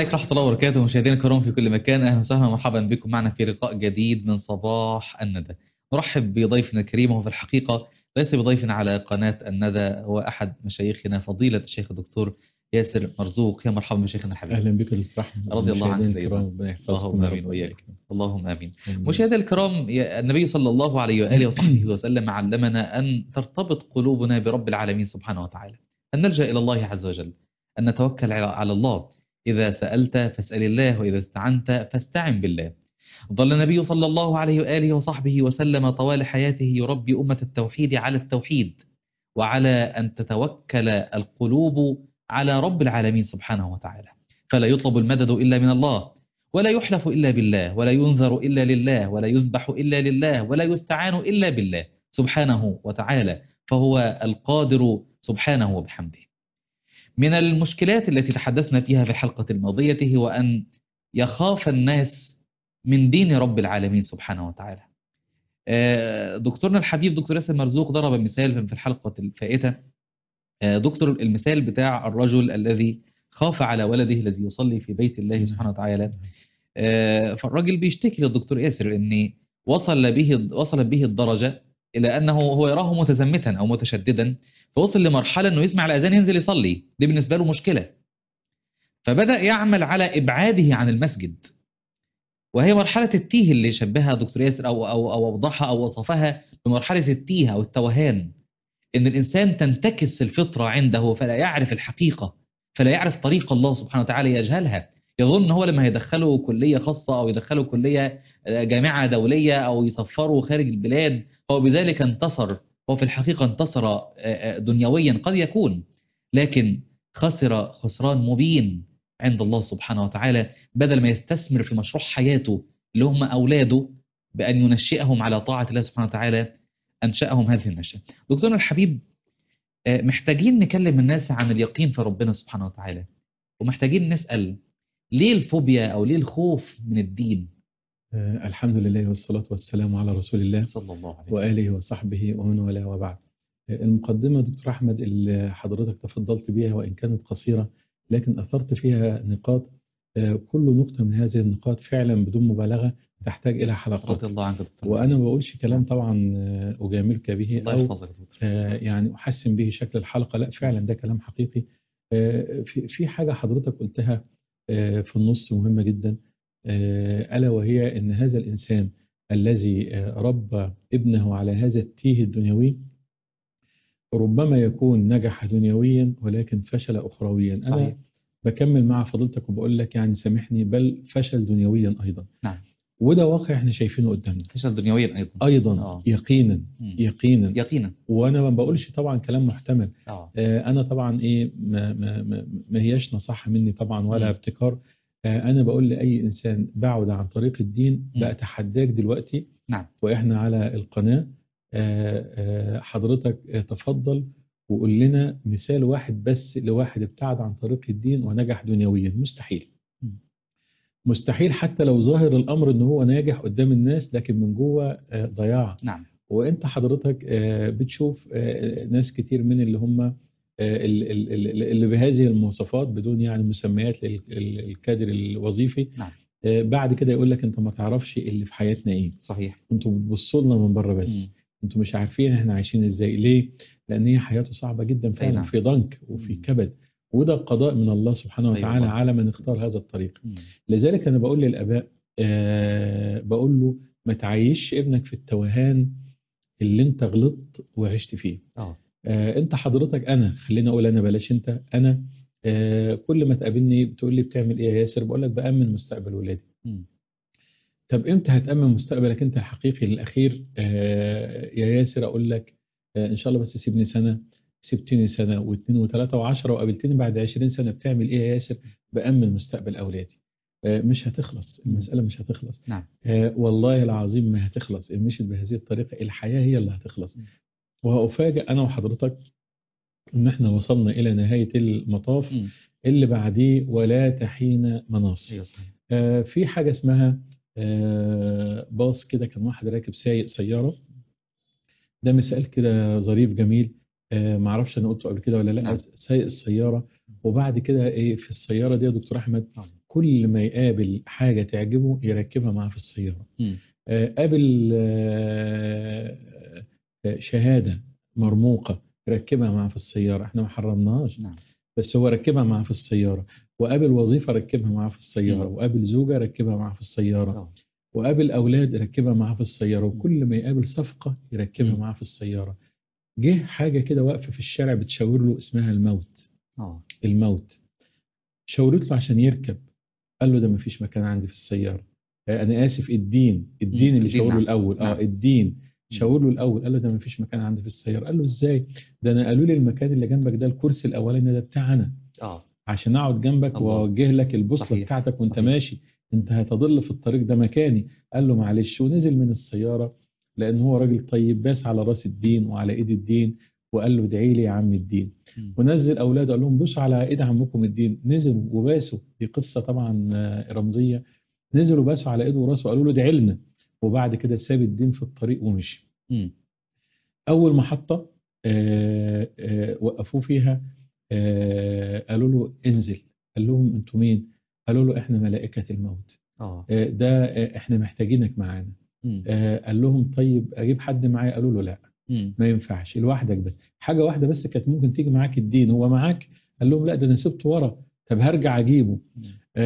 عليكم ورحمة الله وبركاته مشاهدينا الكرام في كل مكان أهلا وسهلا ومرحبا بكم معنا في لقاء جديد من صباح الندى نرحب بضيفنا الكريم وهو في الحقيقة ليس بضيف على قناة الندى هو أحد مشايخنا فضيلة الشيخ الدكتور ياسر مرزوق يا مرحبا بشيخنا الحبيب اهلا بك يا دكتور احمد رضي الله عنك مشاهدينا سيدنا. الكرام، ربنا يحفظكم اللهم يا آمين رب. وإياك اللهم آمين آمين. مشاهدينا الكرام يا- النبي صلى الله عليه وآله وصحبه وسلم علمنا أن ترتبط قلوبنا برب العالمين سبحانه وتعالى أن نلجأ إلى الله عز وجل أن نتوكل على- على الله إذا سألت فاسأل الله وإذا استعنت فاستعن بالله ظل النبي صلى الله عليه وآله وصحبه وسلم طوال حياته يربي أمة التوحيد على التوحيد وعلى أن تتوكل القلوب على رب العالمين سبحانه وتعالى فلا يطلب المدد إلا من الله ولا يحلف إلا بالله ولا ينذر إلا لله ولا يذبح إلا لله ولا يستعان إلا بالله سبحانه وتعالى فهو القادر سبحانه وبحمده من المشكلات التي تحدثنا فيها في الحلقة الماضية هو أن يخاف الناس من دين رب العالمين سبحانه وتعالى آه، دكتورنا الحبيب دكتور ياسر مرزوق ضرب مثال في الحلقة الفائتة آه، دكتور المثال بتاع الرجل الذي خاف على ولده الذي يصلي في بيت الله سبحانه وتعالى آه، فالراجل بيشتكي للدكتور ياسر ان وصل به وصلت به الدرجه الى انه هو يراه متزمتا او متشددا فوصل لمرحله انه يسمع الاذان ينزل يصلي دي بالنسبه له مشكله فبدا يعمل على ابعاده عن المسجد وهي مرحله التيه اللي شبهها دكتور ياسر او او او اوضحها او وصفها بمرحله التيه او التوهان ان الانسان تنتكس الفطره عنده فلا يعرف الحقيقه فلا يعرف طريق الله سبحانه وتعالى يجهلها يظن هو لما يدخله كلية خاصة أو يدخله كلية آه، جامعة دولية أو يسفره خارج البلاد هو بذلك انتصر هو في الحقيقة انتصر آه، آه، دنيويا قد يكون لكن خسر خسران مبين عند الله سبحانه وتعالى بدل ما يستثمر في مشروع حياته اللي هم أولاده بأن ينشئهم على طاعة الله سبحانه وتعالى أنشأهم هذه النشأة دكتورنا الحبيب آه، محتاجين نكلم الناس عن اليقين في ربنا سبحانه وتعالى ومحتاجين نسأل ليه الفوبيا او ليه الخوف من الدين آه، الحمد لله والصلاة والسلام على رسول الله صلى الله عليه وآله وصحبه ومن والاه وبعد آه، المقدمة دكتور أحمد اللي حضرتك تفضلت بها وإن كانت قصيرة لكن أثرت فيها نقاط آه، كل نقطة من هذه النقاط فعلا بدون مبالغة تحتاج إلى حلقات رضي الله عنك يا دكتور وأنا ما بقولش كلام طبعا آه، أجاملك به الله أو يحفظك يا دكتور آه، يعني احسن به شكل الحلقه لا فعلا ده كلام حقيقي آه، في في حاجه حضرتك قلتها آه، في النص مهمه جدا آه، الا وهي ان هذا الانسان الذي آه، ربى ابنه على هذا التيه الدنيوي ربما يكون نجح دنيويا ولكن فشل اخرويا انا صحيح بكمل مع فضيلتك وبقول لك يعني سامحني بل فشل دنيويا ايضا نعم وده واقع احنا شايفينه قدامنا فشل دنيويا ايضا ايضا آه. يقينا مم. يقينا يقينا وانا ما بقولش طبعا كلام محتمل اه آه، انا طبعا ايه ما, ما, ما, ما هياش نصيحه مني طبعا ولا مم. ابتكار آه، انا بقول لاي انسان بعد عن طريق الدين مم. بقى تحداك دلوقتي نعم واحنا على القناه آه، آه، حضرتك آه، تفضل وقول لنا مثال واحد بس لواحد ابتعد عن طريق الدين ونجح دنيويا مستحيل مم. مستحيل حتى لو ظاهر الامر ان هو ناجح قدام الناس لكن من جوه آه، ضياع نعم وانت حضرتك آه، بتشوف آه، ناس كتير من اللي هم آه، ال- ال- ال- اللي بهذه المواصفات بدون يعني مسميات للكادر الوظيفي نعم آه، بعد كده يقول لك انت ما تعرفش اللي في حياتنا ايه صحيح انتوا بتبصوا لنا من بره بس مم. انتوا مش عارفين احنا عايشين ازاي ليه لان هي حياته صعبه جدا فعلا نعم. في ضنك وفي مم. كبد وده قضاء من الله سبحانه أيوة وتعالى والله. على من اختار هذا الطريق مم. لذلك انا بقول للاباء آه بقول له ما تعيش ابنك في التوهان اللي انت غلطت وعشت فيه اه آه انت حضرتك انا خليني اقول انا بلاش انت انا آه كل ما تقابلني بتقول لي بتعمل ايه يا ياسر بقول لك بامن مستقبل ولادي مم. طب امتى هتامن مستقبلك انت الحقيقي الاخير آه يا ياسر اقول لك آه ان شاء الله بس سيبني سنه سبتني سنه واثنين وثلاثه وعشره وقابلتني بعد 20 سنه بتعمل ايه يا ياسر بامن مستقبل اولادي آه مش هتخلص المساله مش هتخلص نعم آه والله العظيم ما هتخلص إن مشيت بهذه الطريقة الحياة هي اللي هتخلص م. وهأفاجئ أنا وحضرتك إن إحنا وصلنا إلى نهاية المطاف مم. اللي بعديه ولا تحين مناص ايوه صحيح آه في حاجة اسمها آه باص كده كان واحد راكب سايق سيارة ده مثال كده ظريف جميل آه معرفش أنا قلته قبل كده ولا لا نعم. سايق السيارة وبعد كده إيه في السيارة دي يا دكتور أحمد نعم. كل ما يقابل حاجة تعجبه يركبها معاه في السيارة مم. آه، قابل آه، آه، شهادة مرموقة ركبها معاه في السيارة احنا ما حرمناهاش نعم بس هو ركبها معاه في السيارة وقابل وظيفة ركبها معاه في السيارة مم. وقابل زوجة ركبها معاه في السيارة آه. وقابل أولاد يركبها معاه في السيارة وكل ما يقابل صفقة يركبها مم. معاه في السيارة جه حاجة كده واقفة في الشارع بتشاور له اسمها الموت اه الموت شاورت له عشان يركب قال له ده مفيش مكان عندي في السيارة آه، أنا آسف الدين الدين مم. اللي الدين، شاور له نعم. الأول اه نعم. الدين شاور له الأول قال له ده مفيش مكان عندي في السيارة قال له إزاي ده أنا قالوا لي المكان اللي جنبك ده الكرسي الأولاني ده بتاعنا اه عشان اقعد جنبك الله. واوجه لك البوصله صحيح. بتاعتك وانت صحيح. ماشي انت هتضل في الطريق ده مكاني قال له معلش ونزل من السياره لان هو راجل طيب باس على راس الدين وعلى ايد الدين وقال له ادعي لي يا عم الدين مم. ونزل اولاده قال لهم بصوا على ايد عمكم الدين نزلوا وباسوا دي قصه طبعا آه، رمزيه نزلوا باسوا على ايده وراسه وقالوا له ادعي لنا وبعد كده ساب الدين في الطريق ومشي مم. اول محطه آه، آه، وقفوه فيها آه، قالوا له انزل قال لهم انتوا مين قالوا له احنا ملائكه الموت اه آه، ده آه، احنا محتاجينك معانا مم. آه، قال لهم طيب اجيب حد معايا قالوا له لا مم. ما ينفعش لوحدك بس حاجه واحده بس كانت ممكن تيجي معاك الدين هو معاك قال لهم لا ده انا سبته ورا طب هرجع اجيبه مم.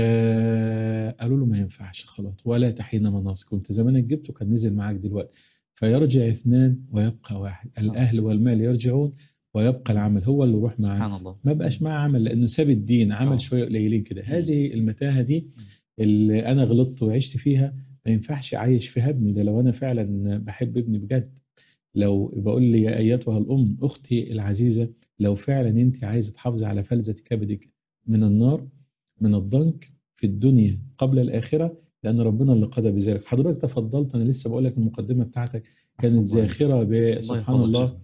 آه قالوا له ما ينفعش خلاص ولا تحين مناص كنت زمانك جبته كان نزل معاك دلوقتي فيرجع اثنان ويبقى واحد الاهل والمال يرجعون ويبقى العمل هو اللي يروح معاه سبحان الله ما بقاش معاه عمل لانه ساب الدين آه. عمل شويه قليلين كده مم. هذه المتاهه دي اللي انا غلطت وعشت فيها ما ينفعش اعيش فيها ابني ده لو انا فعلا بحب ابني بجد لو بقول لي يا ايتها الام اختي العزيزه لو فعلا انت عايزه تحافظي على فلذه كبدك من النار من الضنك في الدنيا قبل الاخره لان ربنا اللي قضى بذلك حضرتك تفضلت انا لسه بقول لك المقدمه بتاعتك كانت أحسن الله زاخره عليك. بسبحان يحفظك الله شيخنا.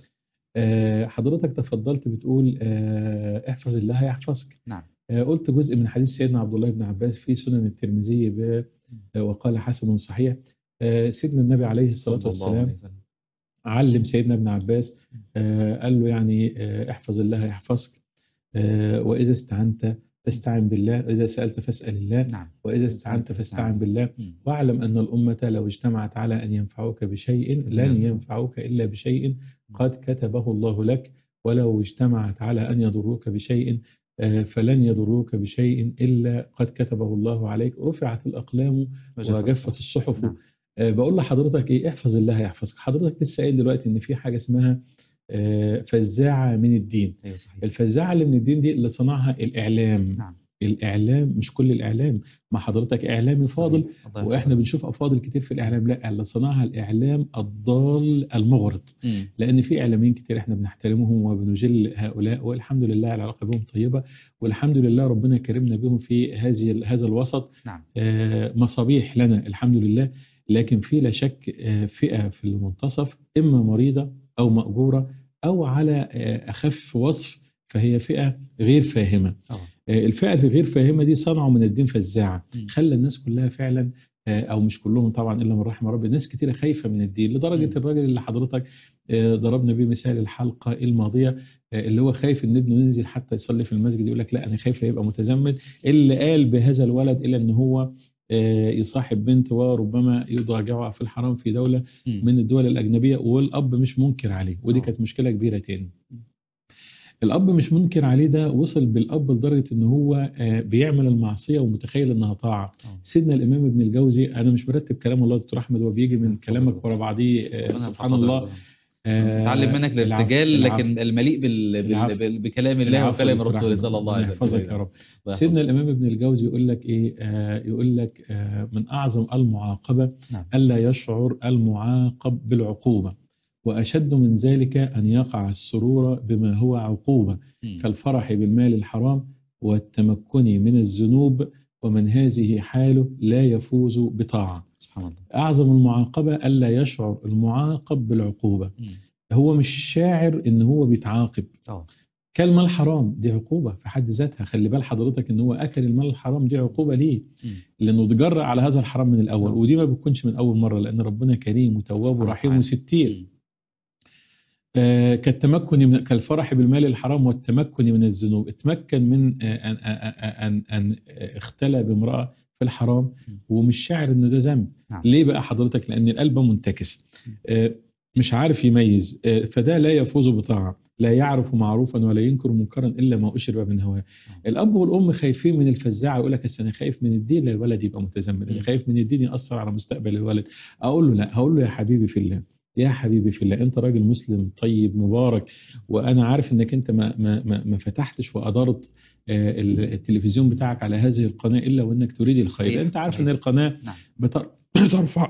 آه، حضرتك تفضلت بتقول آه، احفظ الله يحفظك نعم آه، قلت جزء من حديث سيدنا عبد الله بن عباس في سنن الترمذي ب- آه، وقال حسن صحيح آه، سيدنا النبي عليه الصلاة صلى الله عليه والسلام وسلم. علم سيدنا ابن عباس آه، قال له يعني آه، احفظ الله يحفظك آه، وإذا استعنت فاستعن بالله وإذا سألت فاسأل الله نعم وإذا استعنت فاستعن بالله مم. واعلم أن الأمة لو اجتمعت على أن ينفعوك بشيء لن ينفعوك إلا بشيء قد كتبه الله لك ولو اجتمعت على أن يضروك بشيء آه، فلن يضروك بشيء إلا قد كتبه الله عليك رفعت الأقلام وجفت الصحف نعم. آه، بقول لحضرتك إيه احفظ الله يحفظك حضرتك لسه قايل دلوقتي إن في حاجة اسمها آه، فزاعة من الدين ايوه صحيح الفزاعة اللي من الدين دي اللي صنعها الإعلام نعم الإعلام مش كل الإعلام ما حضرتك إعلامي فاضل صحيح. الله واحنا يحفظك. بنشوف افاضل كتير في الاعلام لا اللي صنعها الاعلام الضال المغرض مم. لان في اعلاميين كتير احنا بنحترمهم وبنجل هؤلاء والحمد لله العلاقه بهم طيبه والحمد لله ربنا كرمنا بهم في هذه هذا الوسط نعم آه، مصابيح لنا الحمد لله لكن في لا شك آه، فئه في المنتصف اما مريضه او ماجوره او على آه، اخف وصف فهي فئه غير فاهمه اه آه، الفئه الغير فاهمه دي صنعوا من الدين فزاعه مم. خلى الناس كلها فعلا آه، او مش كلهم طبعا الا من رحم ربي ناس كتيره خايفه من الدين لدرجه مم. الراجل اللي حضرتك آه، ضربنا بيه مثال الحلقه الماضيه آه، اللي هو خايف ان ابنه ينزل حتى يصلي في المسجد يقول لك لا انا خايف لا يبقى متزمت اللي قال بهذا الولد الا ان هو آه، يصاحب بنت وربما يضاجعها في الحرام في دوله مم. من الدول الأجنبية والأب مش منكر عليه ودي آه. كانت مشكلة كبيرة تاني الأب مش منكر عليه ده وصل بالأب لدرجة إن هو آه، بيعمل المعصية ومتخيل إنها طاعة آه. سيدنا الإمام ابن الجوزي أنا مش مرتب كلام والله يا دكتور أحمد هو بيجي من ربنا كلامك يحفظك. ورا بعضيه آه، ربنا سبحان يحفظك. الله آه، نتعلم منك العفو- الارتجال العفو. لكن المليء بال... العفو. بال... بال... بكلام الله العفو وكلام يا دكتور رسوله أحمد. صلى الله عليه ربنا وسلم يحفظك يا رب الله سيدنا يحفظك. الإمام ابن الجوزي يقول لك إيه آه، يقول لك آه، من أعظم المعاقبة نعم. ألا يشعر المعاقب بالعقوبة وأشد من ذلك أن يقع السرور بما هو عقوبة مم. كالفرح بالمال الحرام والتمكن من الذنوب ومن هذه حاله لا يفوز بطاعة سبحان الله أعظم المعاقبة ألا يشعر المعاقب بالعقوبة مم. هو مش شاعر إن هو بيتعاقب اه كل مال حرام دي عقوبة في حد ذاتها خلي بال حضرتك إن هو أكل المال الحرام دي عقوبة ليه مم. لأنه اتجرأ على هذا الحرام من الأول نعم. ودي ما بتكونش من أول مرة لأن ربنا كريم وتواب سبحانه ورحيم وتعالى. وستير مم. آه، كالتمكن من كالفرح بالمال الحرام والتمكن من الذنوب اتمكن من آه، أن, أن, أن, أن اختلى بامرأة في الحرام م. ومش شاعر ان ده ذنب نعم. ليه بقى حضرتك لان القلب منتكس آه، مش عارف يميز آه، فده لا يفوز بطاعة لا يعرف معروفا ولا ينكر منكرا الا ما اشرب من هواه الاب والام خايفين من الفزاعه يقول لك أصل انا خايف من الدين لا الولد يبقى متزمت انا م. خايف من الدين ياثر على مستقبل الولد اقول له لا هقول له يا حبيبي في الله يا حبيبي في الله انت راجل مسلم طيب مبارك وانا عارف انك انت ما ما ما, ما فتحتش وادرت آه، ال- التلفزيون بتاعك على هذه القناه الا وانك تريد الخير صحيح، انت عارف صحيح. ان القناه نعم بتر- بترفع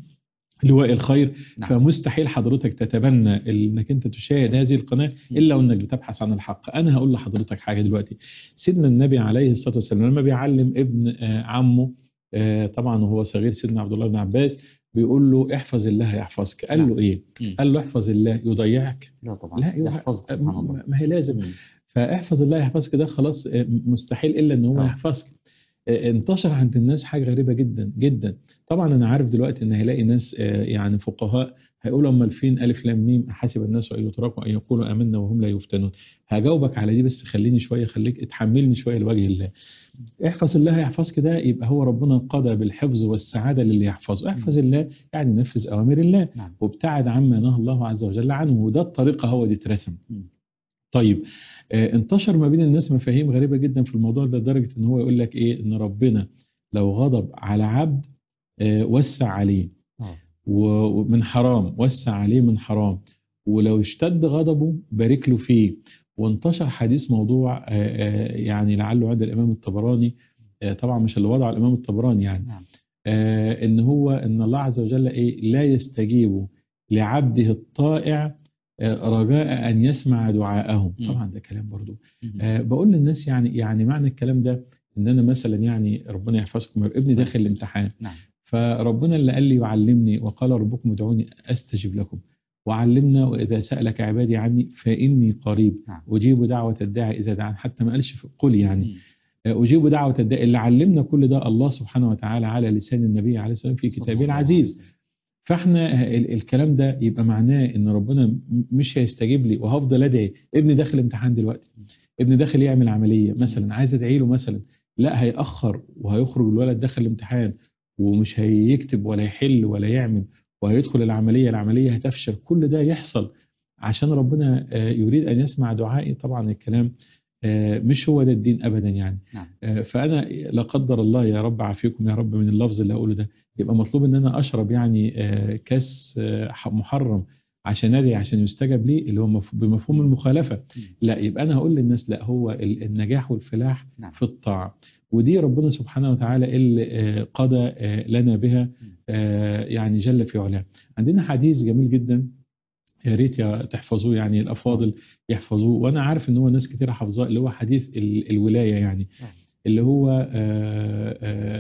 لواء الخير نعم فمستحيل حضرتك تتبنى انك انت تشاهد هذه القناه الا وانك بتبحث عن الحق انا هقول لحضرتك حاجه دلوقتي سيدنا النبي عليه الصلاه والسلام لما بيعلم ابن آه، عمه آه، طبعا وهو صغير سيدنا عبد الله بن عباس بيقول له احفظ الله يحفظك قال له ايه مم. قال له احفظ الله يضيعك لا طبعا لا يوح- يحفظك سبحان الله ما ما هي لازم مم. فاحفظ الله يحفظك ده خلاص آه، مستحيل الا ان هو آه. يحفظك آه، انتشر عند الناس حاجه غريبه جدا جدا طبعا انا عارف دلوقتي ان هيلاقي ناس آه، يعني فقهاء هيقولوا امال فين الف لام ميم حسب الناس ان يتركوا ان يقولوا امنا وهم لا يفتنون هجاوبك على دي بس خليني شويه خليك اتحملني شويه لوجه الله احفظ الله يحفظك ده يبقى هو ربنا قضى بالحفظ والسعاده للي يحفظه احفظ الله يعني نفذ اوامر الله نعم وابتعد عما نهى الله عز وجل عنه وده الطريقه هو دي اترسم مم. طيب آه، انتشر ما بين الناس مفاهيم غريبه جدا في الموضوع ده لدرجه ان هو يقول لك ايه ان ربنا لو غضب على عبد آه، وسع عليه آه. و- ومن حرام وسع عليه من حرام ولو اشتد غضبه بارك له فيه وانتشر حديث موضوع آه، آه، يعني لعله عند الامام الطبراني آه، طبعا مش اللي وضعه الامام الطبراني يعني نعم آه، ان هو ان الله عز وجل ايه لا يستجيب لعبده الطائع آه، رجاء ان يسمع دعاءه مم. طبعا ده كلام برضو مم. آه، بقول للناس يعني يعني معنى الكلام ده ان انا مثلا يعني ربنا يحفظكم ابني داخل الامتحان نعم فربنا اللي قال لي يعلمني وقال ربكم ادعوني استجب لكم وعلمنا واذا سالك عبادي عني فاني قريب نعم اجيب دعوه الداعي اذا دعان حتى ما قالش في- قل يعني مم. أجيب دعوة الداء اللي علمنا كل ده الله سبحانه وتعالى على لسان النبي عليه الصلاة والسلام في صلى كتابه الله عليه العزيز وسلم. فاحنا ال- الكلام ده يبقى معناه ان ربنا م- مش هيستجيب لي وهفضل ادعي ابني داخل امتحان دلوقتي ابني داخل يعمل عملية مثلا عايز ادعي له مثلا لا هيأخر وهيخرج الولد داخل الامتحان ومش هيكتب ولا يحل ولا يعمل وهيدخل العملية العملية هتفشل كل ده يحصل عشان ربنا آه، يريد ان يسمع دعائي طبعا الكلام آه، مش هو ده الدين ابدا يعني نعم آه، فانا لا قدر الله يا رب عافيكم يا رب من اللفظ اللي هقوله ده يبقى مطلوب ان انا اشرب يعني آه، كاس آه، ح- محرم عشان ادعي عشان يستجب لي اللي هو مف- بمفهوم المخالفه مم. لا يبقى انا هقول للناس لا هو ال- النجاح والفلاح نعم في الطاعه ودي ربنا سبحانه وتعالى اللي آه، قضى آه، لنا بها آه، يعني جل في علاه عندنا حديث جميل جدا يا ريت يا تحفظوه يعني الافاضل يحفظوه وانا عارف ان هو ناس كتير حافظاه اللي هو حديث ال- الولايه يعني آه. اللي هو آه،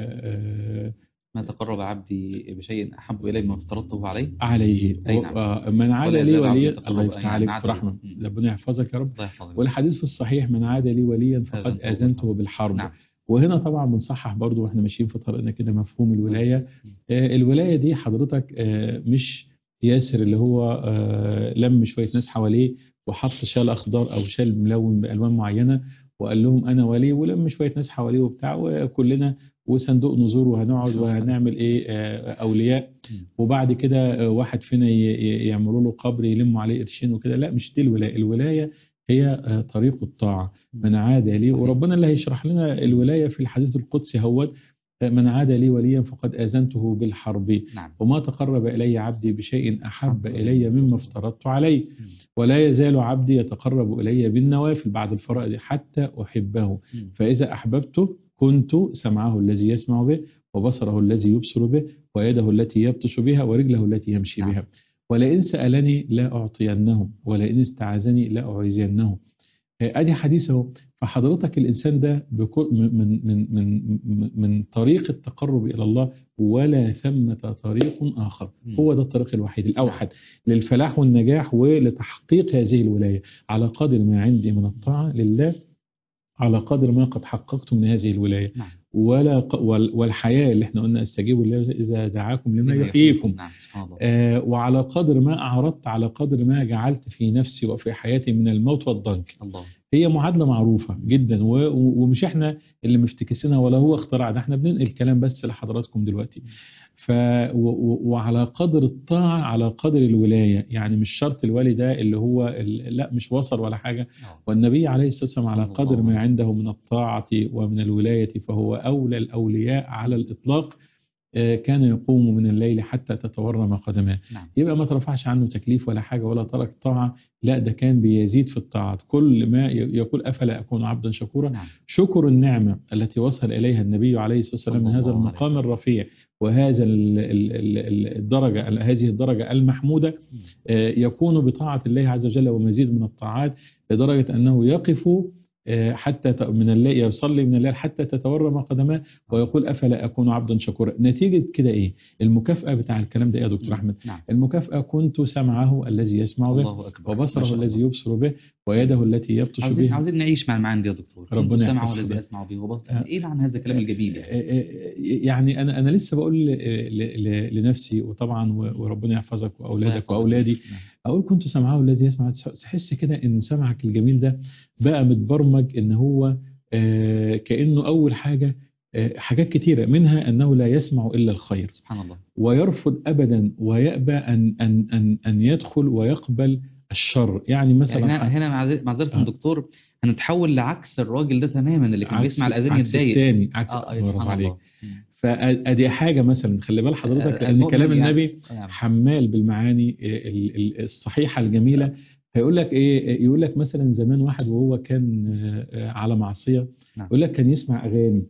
آه، آه، ما تقرب عبدي بشيء احب الي مما افترضته عليه عليه أي نعم. آه، من عاد ولا لي يزال عبدي وليا يتقرب الله أن يفتح عليك يعاد في رحمه لي. مم. ربنا يحفظك يا رب الله يحفظك والحديث في الصحيح من عاد لي وليا فقد آذنته اذنته بالحرب. بالحرب نعم وهنا طبعا بنصحح برضو واحنا ماشيين في طريقنا كده مفهوم الولايه مم. آه، الولايه دي حضرتك آه، مش ياسر اللي هو آه، لم شويه ناس حواليه وحط شال اخضر او شال ملون بالوان معينه وقال لهم انا ولي ولم شويه ناس حواليه وبتاع وكلنا وصندوق نزور وهنقعد وهنعمل ايه آه، اولياء مم. وبعد كده آه، واحد فينا ي- ي- يعملوا له قبر يلموا عليه قرشين وكده لا مش دي الولايه الولايه هي آه، طريق الطاعه من عاد لي صحيح. وربنا اللي هيشرح لنا الولايه في الحديث القدسي هو من عاد لي وليا فقد اذنته بالحرب نعم وما تقرب الي عبدي بشيء احب أحب الي إلي مما مما افترضت عليه مم. ولا يزال عبدي يتقرب الي بالنوافل بعد الفرائض حتى احبه مم. فاذا احببته كنت سمعه الذي يسمع به وبصره الذي يبصر به ويده التي يبطش بها ورجله التي يمشي نعم. بها ولئن سالني لا اعطينه ولئن استعاذني لا اعيذنه ادي حديث اهو فحضرتك الانسان ده بكل من من من من, من طريق التقرب الى الله ولا ثمة طريق اخر مم. هو ده الطريق الوحيد الاوحد للفلاح والنجاح ولتحقيق هذه الولايه على قدر ما عندي من الطاعه لله على قدر ما قد حققتم من هذه الولاية نعم ولا ق- وال- والحياة اللي احنا قلنا استجيبوا لله إذا دعاكم لما يحييكم نعم سبحان الله آه، وعلى قدر ما أعرضت على قدر ما جعلت في نفسي وفي حياتي من الموت والضنك الله هي معادلة معروفة جدا و- و- ومش احنا اللي مفتكسينها ولا هو اختراع ده احنا بننقل الكلام بس لحضراتكم دلوقتي ف و- و- وعلى قدر الطاعة على قدر الولاية يعني مش شرط الولي ده اللي هو ال- لا مش وصل ولا حاجة آه. والنبي عليه الصلاة والسلام على صلى قدر الله ما عليه عنده من الطاعة ومن الولاية فهو أولى الأولياء على الإطلاق آه، كان يقوم من الليل حتى تتورم قدماه نعم يبقى ما ترفعش عنه تكليف ولا حاجة ولا ترك طاعة لا ده كان بيزيد في الطاعات كل ما ي- يقول أفلا أكون عبدا شكورا نعم شكر النعمة التي وصل إليها النبي عليه الصلاة والسلام من صلى هذا الله عليه المقام وسلم. الرفيع وهذا ال- ال- ال- الدرجة هذه الدرجة المحمودة مم. آه، يكون بطاعة الله عز وجل ومزيد من الطاعات لدرجة أنه يقف آه، حتى ت- من الليل يصلي من الليل حتى تتورم قدماه ويقول أفلا أكون عبدا شكورا نتيجة كده إيه المكافأة بتاع الكلام ده إيه يا دكتور أحمد نعم المكافأة كنت سمعه الذي يسمع به الله أكبر ما وبصره شاء الله. الذي يبصر به ويده التي يبطش عاوزين بها عاوزين نعيش مع المعاني دي يا دكتور ربنا كنت سمعه يحفظ الذي حضرتك. يسمع به وبصر آه. ايه معنى هذا الكلام الجميل يعني يعني انا انا لسه بقول ل- ل- لنفسي وطبعا و- وربنا يحفظك الله واولادك يحفظك. واولادي نعم. اقول كنت سمعه الذي يسمع تحس كده ان سمعك الجميل ده بقى متبرمج ان هو آه، كانه اول حاجه آه، حاجات كتيره منها انه لا يسمع الا الخير سبحان الله ويرفض ابدا ويأبى ان ان ان ان يدخل ويقبل الشر يعني مثلا يعني هنا هنا معذ- معذره آه. الدكتور هنتحول لعكس الراجل ده تماما اللي كان عكس- بيسمع الاذان عكس يتضايق التاني عكس اه اي برافو سبحان عليك الله مم. فادي حاجه مثلا خلي بال حضرتك آه، لان المؤمن كلام يعني- النبي نعم. حمال بالمعاني ال- ال- الصحيحه الجميله فيقول لك ايه يقول لك مثلا زمان واحد وهو كان آه، على معصيه نعم. يقول لك كان يسمع اغاني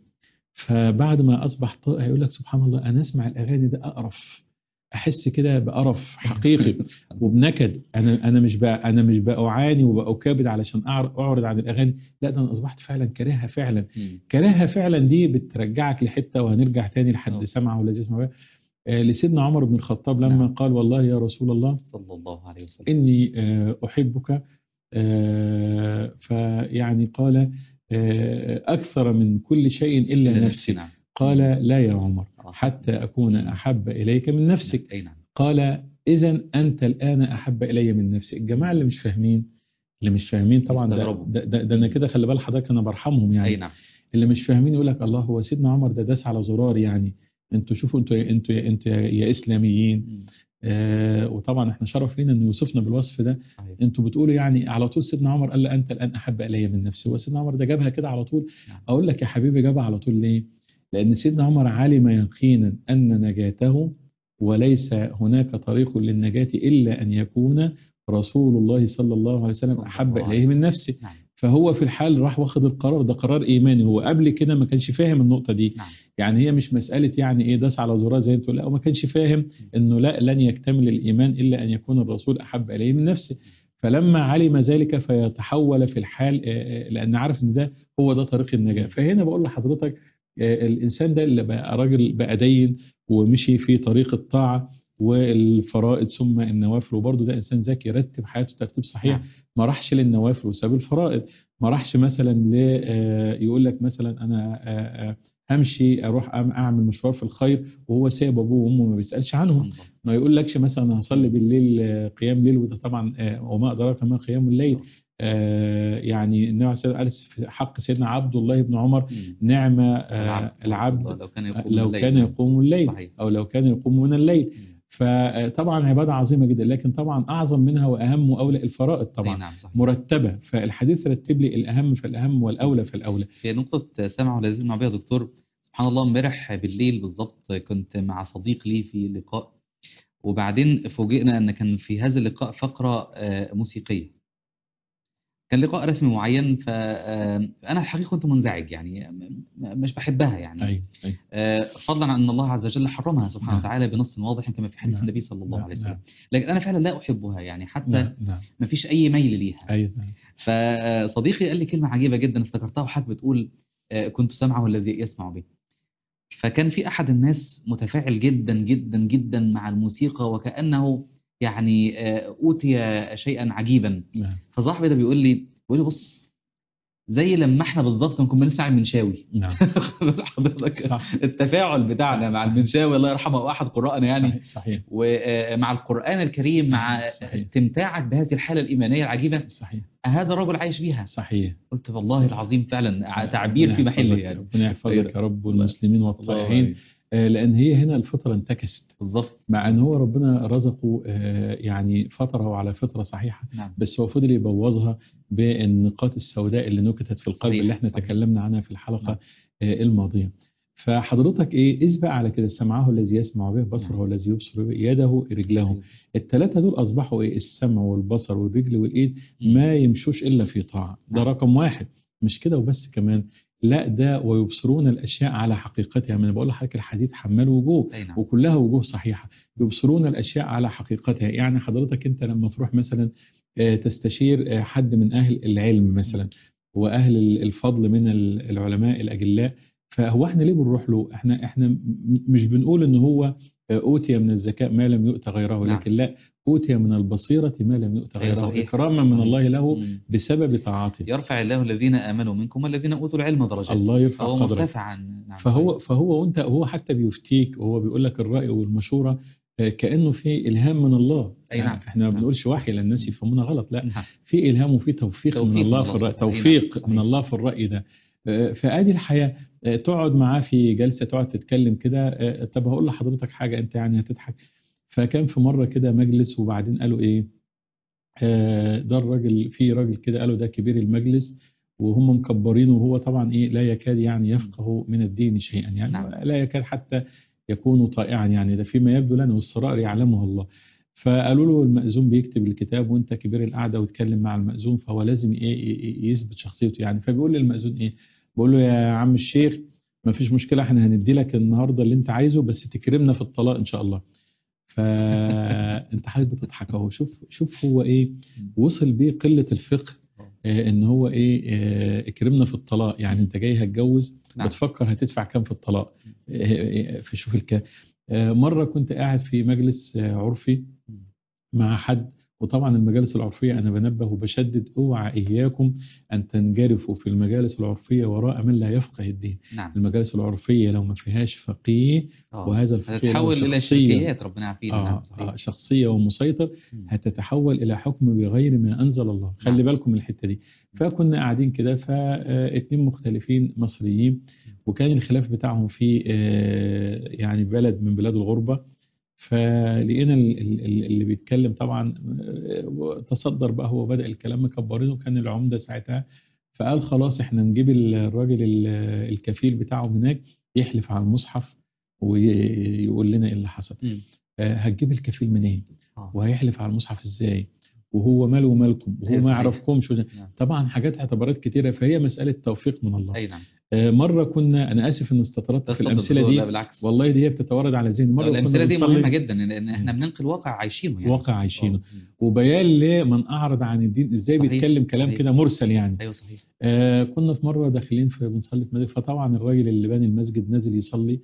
فبعد ما اصبح طائع يقول لك سبحان الله انا اسمع الاغاني ده اقرف احس كده بقرف حقيقي وبنكد انا انا مش بقى انا مش بعاني وبأكابد علشان أعر- اعرض عن الاغاني لا ده انا اصبحت فعلا كارهها فعلا مم. كراهه فعلا دي بترجعك لحته وهنرجع تاني لحد أوه. سمعه والذي يسمع به آه، لسيدنا عمر بن الخطاب لما نعم. قال والله يا رسول الله صلى الله عليه وسلم اني آه، احبك آه، فيعني قال آه، اكثر من كل شيء الا نفسي نعم قال لا يا عمر آه. حتى اكون احب اليك من نفسك اي نعم قال اذا انت الان احب الي من نفسي الجماعه اللي مش فاهمين اللي مش فاهمين طبعا ده, يستغربوا. ده, ده, ده انا كده خلي بال حضرتك انا برحمهم يعني اي نعم اللي مش فاهمين يقول لك الله هو سيدنا عمر ده داس على زرار يعني انتوا شوفوا انتوا انتوا انتوا يا- يا اسلاميين مم. آه وطبعا احنا شرف لينا انه يوصفنا بالوصف ده صحيح انتوا بتقولوا يعني على طول سيدنا عمر قال له انت الان احب الي من نفسي وسيدنا عمر ده جابها كده على طول نعم. اقول لك يا حبيبي جابها على طول ليه؟ لان سيدنا عمر علم يقينا ان نجاته وليس هناك طريق للنجاه الا ان يكون رسول الله صلى الله عليه وسلم صلى احب الله عليه اليه من نفسه نعم فهو في الحال راح واخد القرار ده قرار ايماني هو قبل كده ما كانش فاهم النقطه دي نعم يعني هي مش مساله يعني ايه داس على زرار زي انتوا لا هو ما كانش فاهم انه لا لن يكتمل الايمان الا ان يكون الرسول احب اليه من نفسه فلما علم ذلك فيتحول في الحال آه، آه، لان عارف ان ده هو ده طريق النجاه فهنا بقول لحضرتك آه، الانسان ده اللي بقى راجل بقى دين ومشي في طريق الطاعه والفرائض ثم النوافل وبرضه ده انسان ذكي رتب حياته ترتيب صحيح نعم. ما راحش للنوافل وساب الفرائض ما راحش مثلا ل آه، يقول لك مثلا انا آه، آه، همشي اروح أم- اعمل مشوار في الخير وهو سايب ابوه وامه ما بيسالش عنهم سبحان الله. ما يقول لكش مثلا أنا هصلي بالليل آه، قيام ليل وده طبعا آه، وما ادراك ما قيام الليل آه، يعني النبي عليه الصلاه والسلام قال في حق سيدنا عبد الله بن عمر مم. نعم آه، العبد لو كان يقوم لو الليل. كان يقوم الليل صحيح. او لو كان يقوم من الليل مم. فطبعا عباده عظيمه جدا لكن طبعا اعظم منها واهم واولى الفرائض أي طبعا نعم صحيح مرتبه فالحديث رتب لي الاهم فالاهم والاولى فالاولى في نقطة سمع ولذيذ مع بيها دكتور سبحان الله امبارح بالليل بالظبط كنت مع صديق لي في لقاء وبعدين فوجئنا ان كان في هذا اللقاء فقرة آه، موسيقية كان لقاء رسمي معين فأنا الحقيقة كنت منزعج يعني م- م- مش بحبها يعني ايوه ايوه آه، فضلا عن ان الله عز وجل حرمها سبحانه نعم. وتعالى بنص واضح كما في حديث نعم. النبي صلى الله نعم. عليه وسلم نعم. لكن انا فعلا لا احبها يعني حتى نعم نعم ما فيش اي ميل ليها ايوه نعم. فصديقي قال لي كلمة عجيبة جدا افتكرتها وحضرتك بتقول آه، كنت سامعه الذي يسمع به فكان في أحد الناس متفاعل جدا جدا جدا مع الموسيقى وكأنه يعني آه، أوتي شيئا عجيبا نعم فصاحبي ده بيقول لي بيقول لي بص زي لما احنا بالظبط نكون بنسمع المنشاوي نعم حضرتك صح التفاعل بتاعنا مع صح. المنشاوي الله يرحمه واحد قراءنا يعني صحيح, صحيح. ومع القرآن الكريم مع صحيح. استمتاعك بهذه الحالة الإيمانية العجيبة صحيح هذا الرجل عايش بيها صحيح قلت والله العظيم فعلا تعبير في ربنا محله يحفظك- يعني ربنا يحفظك يا رب والمسلمين الله والطائعين يبارك. آه، لان هي هنا الفطره انتكست بالظبط مع ان هو ربنا رزقه آه، يعني فطره على فطره صحيحه نعم بس هو فضل يبوظها بالنقاط السوداء اللي نكتت في القلب صحيح، اللي احنا صحيح. تكلمنا عنها في الحلقه آه، الماضيه فحضرتك ايه اسبق على كده سمعه الذي يسمع به بصره نعم. الذي يبصر به يده رجله الثلاثه دول اصبحوا ايه السمع والبصر والرجل والايد ما يمشوش الا في طاعه ده نعم. رقم واحد مش كده وبس كمان لا ده ويبصرون الاشياء على حقيقتها ما انا بقول لحضرتك الحديث حمال وجوه أي نعم وكلها وجوه صحيحه يبصرون الاشياء على حقيقتها يعني حضرتك انت لما تروح مثلا آه، تستشير آه، حد من اهل العلم مثلا واهل ال- الفضل من ال- العلماء الاجلاء فهو احنا ليه بنروح له احنا احنا م- مش بنقول ان هو آه، اوتي من الذكاء ما لم يؤت غيره نعم. لكن لا اوتي من البصيره ما لم يؤت أيوة غيره صحيح. اكراما من صحيح. الله له مم. بسبب طاعته يرفع الله الذين آمنوا منكم والذين أوتوا العلم درجات الله يرفع فهو قدرك مرتفع عن نعم فهو فهو وانت هو حتى بيفتيك وهو بيقول لك الراي والمشوره آه، كانه في الهام من الله أي يعني نعم. احنا ما نعم. بنقولش وحي لان الناس يفهمونا غلط لا نعم في الهام وفي توفيق, توفيق من من الله الله في الراي سبحانه. أي نعم. توفيق صحيح. من الله في الراي ده آه، فادي الحياه آه، تقعد معاه في جلسه تقعد تتكلم كده آه، طب هقول لحضرتك حاجه انت يعني هتضحك فكان في مره كده مجلس وبعدين قالوا ايه آه، ده الراجل في راجل كده قالوا ده كبير المجلس وهم مكبرينه وهو طبعا ايه لا يكاد يعني يفقه من الدين شيئا يعني نعم. لا يكاد حتى يكون طائعا يعني ده فيما يبدو لنا والسرائر يعلمها الله فقالوا له المأذون بيكتب الكتاب وانت كبير القعده وتكلم مع المأذون فهو لازم ايه ي- ي- يثبت شخصيته يعني فبيقول للمأذون ايه بيقول له يا عم الشيخ ما فيش مشكله احنا هندي لك النهارده اللي انت عايزه بس تكرمنا في الطلاق ان شاء الله فانت حضرتك بتضحك اهو شوف شوف هو ايه وصل بيه قله الفقه آه، ان هو ايه آه، اكرمنا في الطلاق يعني انت جاي هتجوز نعم. بتفكر هتدفع كام في الطلاق آه، آه، فشوف الك آه، مره كنت قاعد في مجلس آه، عرفي مع حد وطبعا المجالس العرفيه انا بنبه وبشدد اوعى اياكم ان تنجرفوا في المجالس العرفيه وراء من لا يفقه الدين نعم المجالس العرفيه لو ما فيهاش فقيه آه. وهذا الفقيه لو هتتحول إلى شخصية شركيات ربنا يعافينا نعم آه صحيح آه شخصيه ومسيطر مم. هتتحول الى حكم بغير ما انزل الله خلي نعم. بالكم من الحته دي فكنا قاعدين كده فاتنين مختلفين مصريين وكان الخلاف بتاعهم في آه، يعني بلد من بلاد الغربه فلقينا ال- ال- ال- اللي بيتكلم طبعا آه، تصدر بقى هو بدأ الكلام مكبرينه كان العمده ساعتها فقال خلاص احنا نجيب الراجل ال- الكفيل بتاعهم هناك يحلف على المصحف ويقول لنا ايه اللي حصل مم. آه، هتجيب الكفيل منين آه. وهيحلف على المصحف ازاي وهو ماله ومالكم وهو أيوة ما صحيح. يعرفكمش وده. نعم. طبعا حاجات اعتبارات كتيره فهي مساله توفيق من الله أي نعم آه، مره كنا انا اسف ان استطردت في اتفضل الامثله دكتور، دي لا بالعكس والله دي هي بتتوارد على ذهني مره كنا الأمثلة دي بنصلي مهمة جدا لأن إن إحنا بننقل واقع عايشينه يعني واقع عايشينه آه. مم. وبيان لمن اعرض عن الدين ازاي صحيح، بيتكلم كلام صحيح. كده مرسل يعني أيوه صحيح آه كنا في مره داخلين في بنصلي في مسجد فطبعا الراجل اللي باني المسجد نازل يصلي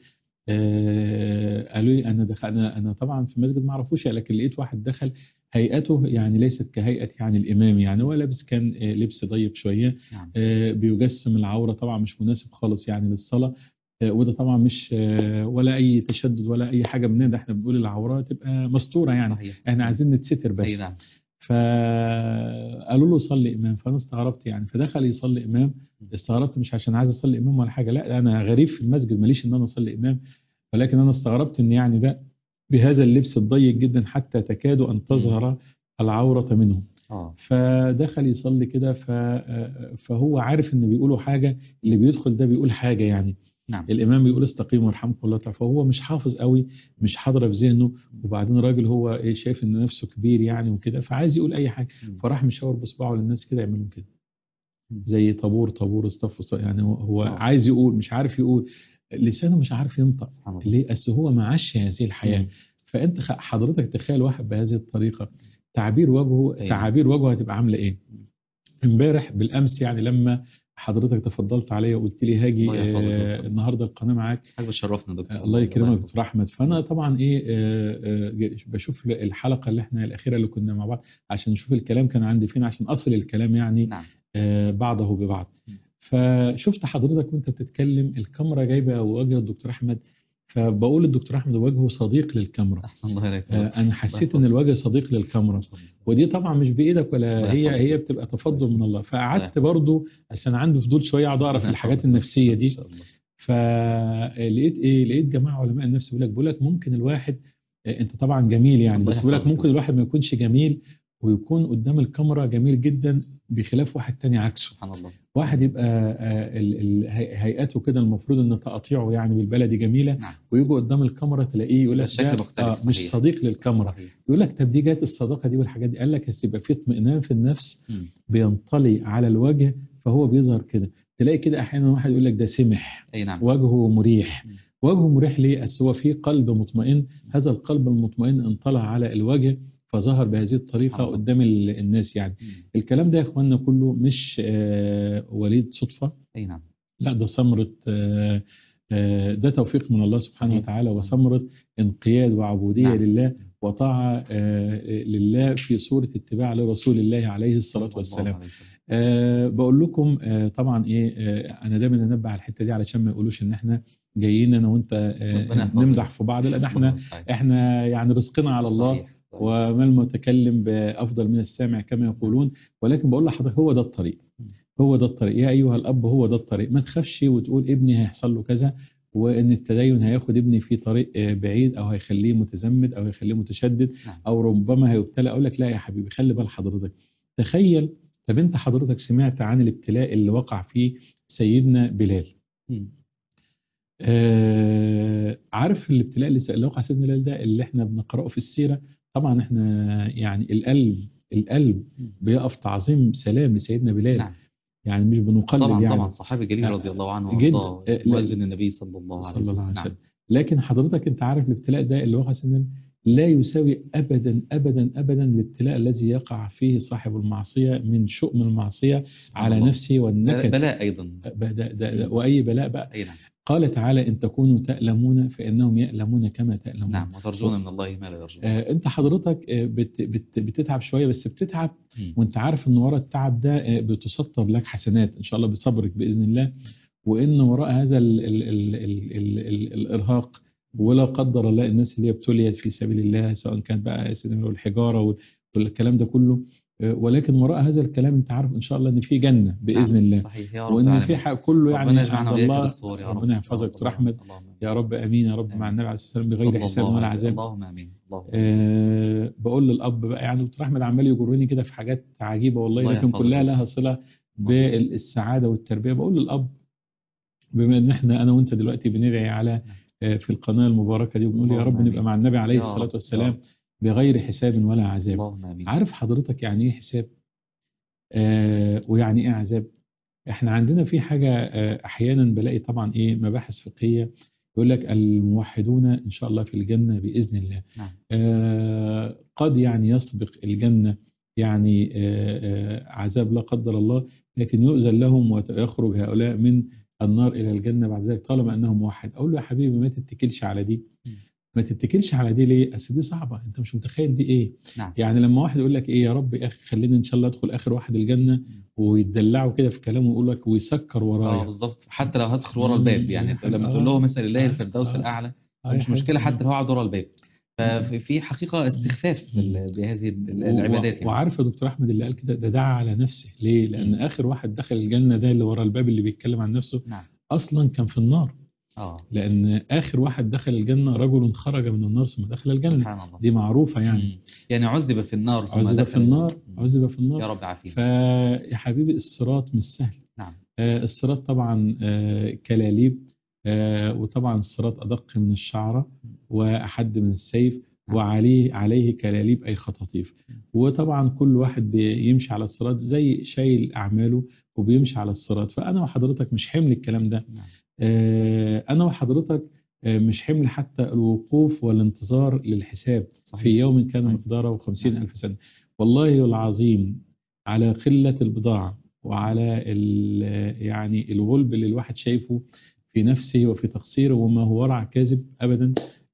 آه قالوا لي انا دخل انا انا طبعا في المسجد ما اعرفوش لكن لقيت واحد دخل هيئته يعني ليست كهيئه يعني الامام يعني هو لابس كان آه لبس ضيق شويه نعم آه بيجسم العوره طبعا مش مناسب خالص يعني للصلاه آه وده طبعا مش آه ولا اي تشدد ولا اي حاجه مننا ده احنا بنقول العوره تبقى مستوره يعني صحيح احنا عايزين نتستر بس أي نعم فقالوا له صلي امام فانا استغربت يعني فدخل يصلي امام استغربت مش عشان عايز اصلي امام ولا حاجه لا انا غريب في المسجد ماليش ان انا اصلي امام ولكن انا استغربت ان يعني ده بهذا اللبس الضيق جدا حتى تكاد ان تظهر العوره منه اه فدخل يصلي كده ف- فهو عارف ان بيقولوا حاجه اللي بيدخل ده بيقول حاجه يعني نعم الامام بيقول استقيموا وارحمكم الله تعالى فهو مش حافظ قوي مش حاضره في ذهنه وبعدين راجل هو ايه شايف ان نفسه كبير يعني وكده فعايز يقول اي حاجه مم. فراح مشاور بصباعه للناس كده يعملوا كده مم. زي طابور طابور اصطف اصطف. يعني هو, هو آه. عايز يقول مش عارف يقول لسانه مش عارف ينطق سبحان الله ليه اصل هو ما عاش هذه الحياه مم. فانت خ- حضرتك تخيل واحد بهذه الطريقه تعابير وجهه أيوة. تعابير وجهه هتبقى عامله ايه امبارح بالامس يعني لما حضرتك تفضلت عليا وقلت لي هاجي الله يحفظك يا آه دكتور. النهارده القناه معاك حاجة بتشرفنا يا دكتور آه، الله يكرمك يحفظك. دكتور احمد فانا طبعا ايه آه، آه، بشوف الحلقه اللي احنا الاخيره اللي كنا مع بعض عشان نشوف الكلام كان عندي فين عشان اصل الكلام يعني نعم آه، بعضه ببعض مم. فشفت حضرتك وانت بتتكلم الكاميرا جايبه وجه الدكتور احمد فبقول للدكتور احمد وجهه صديق للكاميرا احسن الله عليك آه، انا حسيت ان يحفظك. الوجه صديق للكاميرا ودي طبعا مش بايدك ولا الله هي يحفظك. هي بتبقى تفضل من الله فقعدت يحفظك. برضو عشان أنا عندي فضول شويه اقعد اعرف الحاجات النفسيه ان دي شاء الله فلقيت ايه لقيت جماعه علماء النفس بيقول لك بيقول لك ممكن الواحد آه، انت طبعا جميل يعني الله بس بيقول لك يحفظك. ممكن الواحد ما يكونش جميل ويكون قدام الكاميرا جميل جدا بخلاف واحد تاني عكسه سبحان الله واحد يبقى آه، ال- ال- هي- هيئته كده المفروض ان تقاطيعه يعني بالبلدي جميله نعم ويجي قدام الكاميرا تلاقيه يقول لك الشكل ده مختلف، آه مش صحيح. صديق للكاميرا صحيح. يقول لك طب دي جت الصداقه دي والحاجات دي قال لك بس يبقى في اطمئنان في النفس مم. بينطلي على الوجه فهو بيظهر كده تلاقي كده احيانا واحد يقول لك ده سمح اي نعم وجهه مريح مم. وجهه مريح ليه؟ أصل هو في قلب مطمئن هذا القلب المطمئن انطلع على الوجه فظهر بهذه الطريقه سبحان الله. قدام ال- الناس يعني مم. الكلام ده يا اخواننا كله مش آه، وليد صدفه اي نعم لا ده ثمرة آه، آه، ده توفيق من الله سبحانه صحيح. وتعالى وثمرة انقياد وعبودية نعم. لله وطاعة آه، لله في صورة اتباع لرسول الله عليه الصلاة الله والسلام عليه وسلم. آه، بقول لكم آه، طبعا ايه آه، انا دايما انبه على الحتة دي علشان ما يقولوش ان احنا جايين انا وانت آه، ربنا يحفظك. نمدح في بعض لان احنا صحيح. احنا يعني رزقنا على الله صحيح. صحيح. وما المتكلم بأفضل من السامع كما يقولون ولكن بقول لحضرتك هو ده الطريق هو ده الطريق يا أيها الأب هو ده الطريق ما تخافش وتقول ابني هيحصل له كذا وإن التدين هياخد ابني في طريق آه، بعيد أو هيخليه متزمت أو هيخليه متشدد نعم. أو ربما هيبتلى أقول لك لا يا حبيبي خلي بال حضرتك تخيل طب أنت حضرتك سمعت عن الابتلاء اللي وقع فيه سيدنا بلال مم. آه عارف الابتلاء اللي اللي وقع سيدنا بلال ده اللي احنا بنقرأه في السيرة طبعا احنا يعني القلب القلب بيقف تعظيم سلام لسيدنا بلال نعم يعني مش بنقلل طبعا يعني طبعا صحابي جليل رضي الله عنه جد- وارضاه آه، لا- مؤذن النبي صلى الله عليه صلى الله عليه وسلم نعم وسلم لكن حضرتك انت عارف الابتلاء ده اللي وقع سيدنا بلال لا يساوي ابدا ابدا ابدا الابتلاء الذي يقع فيه صاحب المعصيه من شؤم المعصيه سبحان على الله. نفسه والنكد بلاء ايضا ده ده ده واي بلاء بقى اي نعم قال تعالى ان تكونوا تألمون فانهم يألمون كما تألمون نعم وترجون من الله ما لا يرجون آه، انت حضرتك آه، بت بت بتتعب شويه بس بتتعب مم. وانت عارف ان وراء التعب ده آه، بتسطر لك حسنات ان شاء الله بصبرك باذن الله وان وراء هذا ال ال ال ال ال ال الارهاق ولا قدر الله الناس اللي هي ابتليت في سبيل الله سواء كان بقى سيدنا الحجاره وال- والكلام ده كله آه، ولكن وراء هذا الكلام انت عارف ان شاء الله ان في جنه باذن نعم. الله صحيح يا رب وان في العالمين. حق كله يعني ربنا يجمعنا عند وإياك يا الله دكتور يا رب ربنا يحفظك دكتور احمد اللهم آمين. يا رب امين يا رب مع آمين. النبي عليه الصلاه والسلام صلى بغير حساب الله ولا عليه وسلم. عذاب اللهم امين اللهم آمين. أه بقول للاب بقى يعني دكتور احمد عمال يجرني كده في حاجات عجيبه والله الله لكن يحفظك. كلها لها صله بالسعاده والتربيه بقول للاب بما ان احنا انا وانت دلوقتي بندعي على آه، في القناه المباركه دي وبنقول يا اللهم رب نبقى آمين. مع النبي عليه يا الصلاه رب. يا والسلام رب. بغير حساب ولا عذاب اللهم امين عارف حضرتك يعني ايه حساب آه ويعني ايه عذاب احنا عندنا في حاجه آه احيانا بلاقي طبعا ايه مباحث فقهيه يقول لك الموحدون ان شاء الله في الجنه باذن الله نعم. آه قد يعني يسبق الجنه يعني آه آه عذاب لا قدر الله لكن يؤذن لهم ويخرج هؤلاء من النار الى الجنه بعد ذلك طالما انهم موحد اقول له يا حبيبي ما تتكلش على دي م. ما تتكلش على دي ليه؟ اصل دي صعبه انت مش متخيل دي ايه نعم يعني لما واحد يقول لك ايه يا رب يا اخي خليني ان شاء الله ادخل اخر واحد الجنه ويتدلعوا كده في كلامه ويقول لك ويسكر اه ورايا بالظبط حتى لو هدخل ورا الباب يعني مم. لما آه. تقول لهم اسال الله آه. الفردوس آه. الاعلى آه يا مش مشكله حبيبي. حتى لو قاعد ورا الباب ففي حقيقه استخفاف بال- بهذه ال- العبادات و- يعني وعارف يا دكتور احمد اللي قال كده ده دعا على نفسه ليه؟ لان مم. اخر واحد دخل الجنه ده اللي ورا الباب اللي بيتكلم عن نفسه نعم اصلا كان في النار اه لان اخر واحد دخل الجنه رجل خرج من النار ثم دخل الجنه سبحان الله دي معروفه يعني مم. يعني عذب في النار ثم عذب دخل في النار مم. عذب في يا النار رب عافينا فيا حبيبي الصراط مش سهل نعم آه، الصراط طبعا آه، كلاليب آه، وطبعا الصراط أدق من الشعرة وأحد من السيف نعم. وعليه عليه كلاليب أي خطاطيف وطبعا كل واحد بيمشي على الصراط زي شايل أعماله وبيمشي على الصراط فأنا وحضرتك مش حمل الكلام ده نعم آه، أنا وحضرتك آه، مش حمل حتى الوقوف والانتظار للحساب في صحيح يوم كان صحيح. مقداره خمسين نعم. ألف سنة والله العظيم على قلة البضاعة وعلى ال- يعني الغلب اللي الواحد شايفه في نفسه وفي تقصيره وما هو ورع كاذب أبدا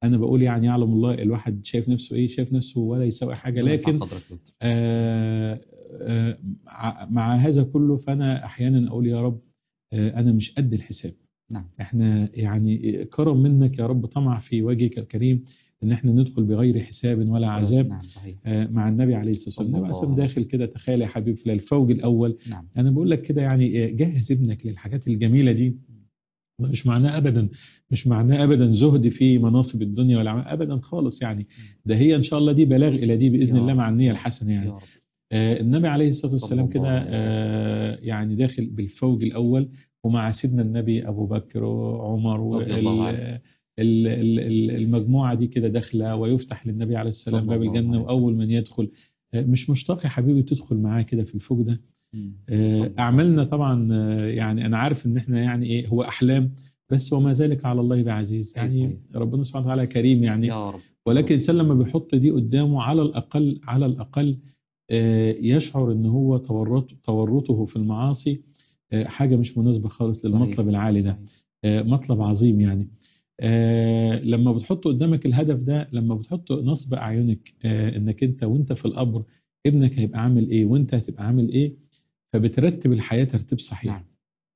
انا بقول يعني يعلم الله الواحد شايف نفسه ايه شايف نفسه ولا يساوي حاجه ربنا يرفع لكن قدرك يا دكتور. آه، آه، مع- مع هذا كله فانا احيانا اقول يا رب آه، انا مش قد الحساب نعم احنا يعني كرم منك يا رب طمع في وجهك الكريم ان احنا ندخل بغير حساب ولا عذاب نعم صحيح آه، مع النبي عليه الصلاه والسلام صلى النبي عليه الصلاه الله والسلام داخل كده تخيل يا حبيبي في الفوج الاول نعم انا بقول لك كده يعني آه، جهز ابنك للحاجات الجميله دي مش معناه ابدا مش معناه ابدا زهد في مناصب الدنيا ولا عمل ابدا خالص يعني ده هي ان شاء الله دي بلاغ الى دي باذن يا الله مع رب. النيه الحسنه يعني يا رب آه، النبي عليه الصلاة صلى والسلام الله كده عليه وسلم. آه، يعني داخل بالفوج الأول ومع سيدنا النبي أبو بكر وعمر رضي الله وال- عنه. ال- ال- ال- المجموعة دي كده داخلة ويفتح للنبي عليه السلام صلى باب الله الجنة عليه وأول من يدخل آه، مش مشتاق يا حبيبي تدخل معاه كده في الفوج ده مم. آه، صلى الله أعمالنا طبعا آه، يعني أنا عارف إن إحنا يعني إيه هو أحلام بس وما ذلك على الله بعزيز أي يعني صحيح. ربنا سبحانه وتعالى كريم يعني يا رب ولكن الانسان لما بيحط دي قدامه على الاقل على الاقل آه، يشعر ان هو تورط تورطه في المعاصي آه، حاجه مش مناسبه خالص صحيح. للمطلب العالي ده صحيح. آه، مطلب عظيم يعني آه، لما بتحط قدامك الهدف ده لما بتحط نصب اعينك آه، انك انت وانت في القبر ابنك هيبقى عامل ايه وانت هتبقى عامل ايه فبترتب الحياه ترتيب صحيح نعم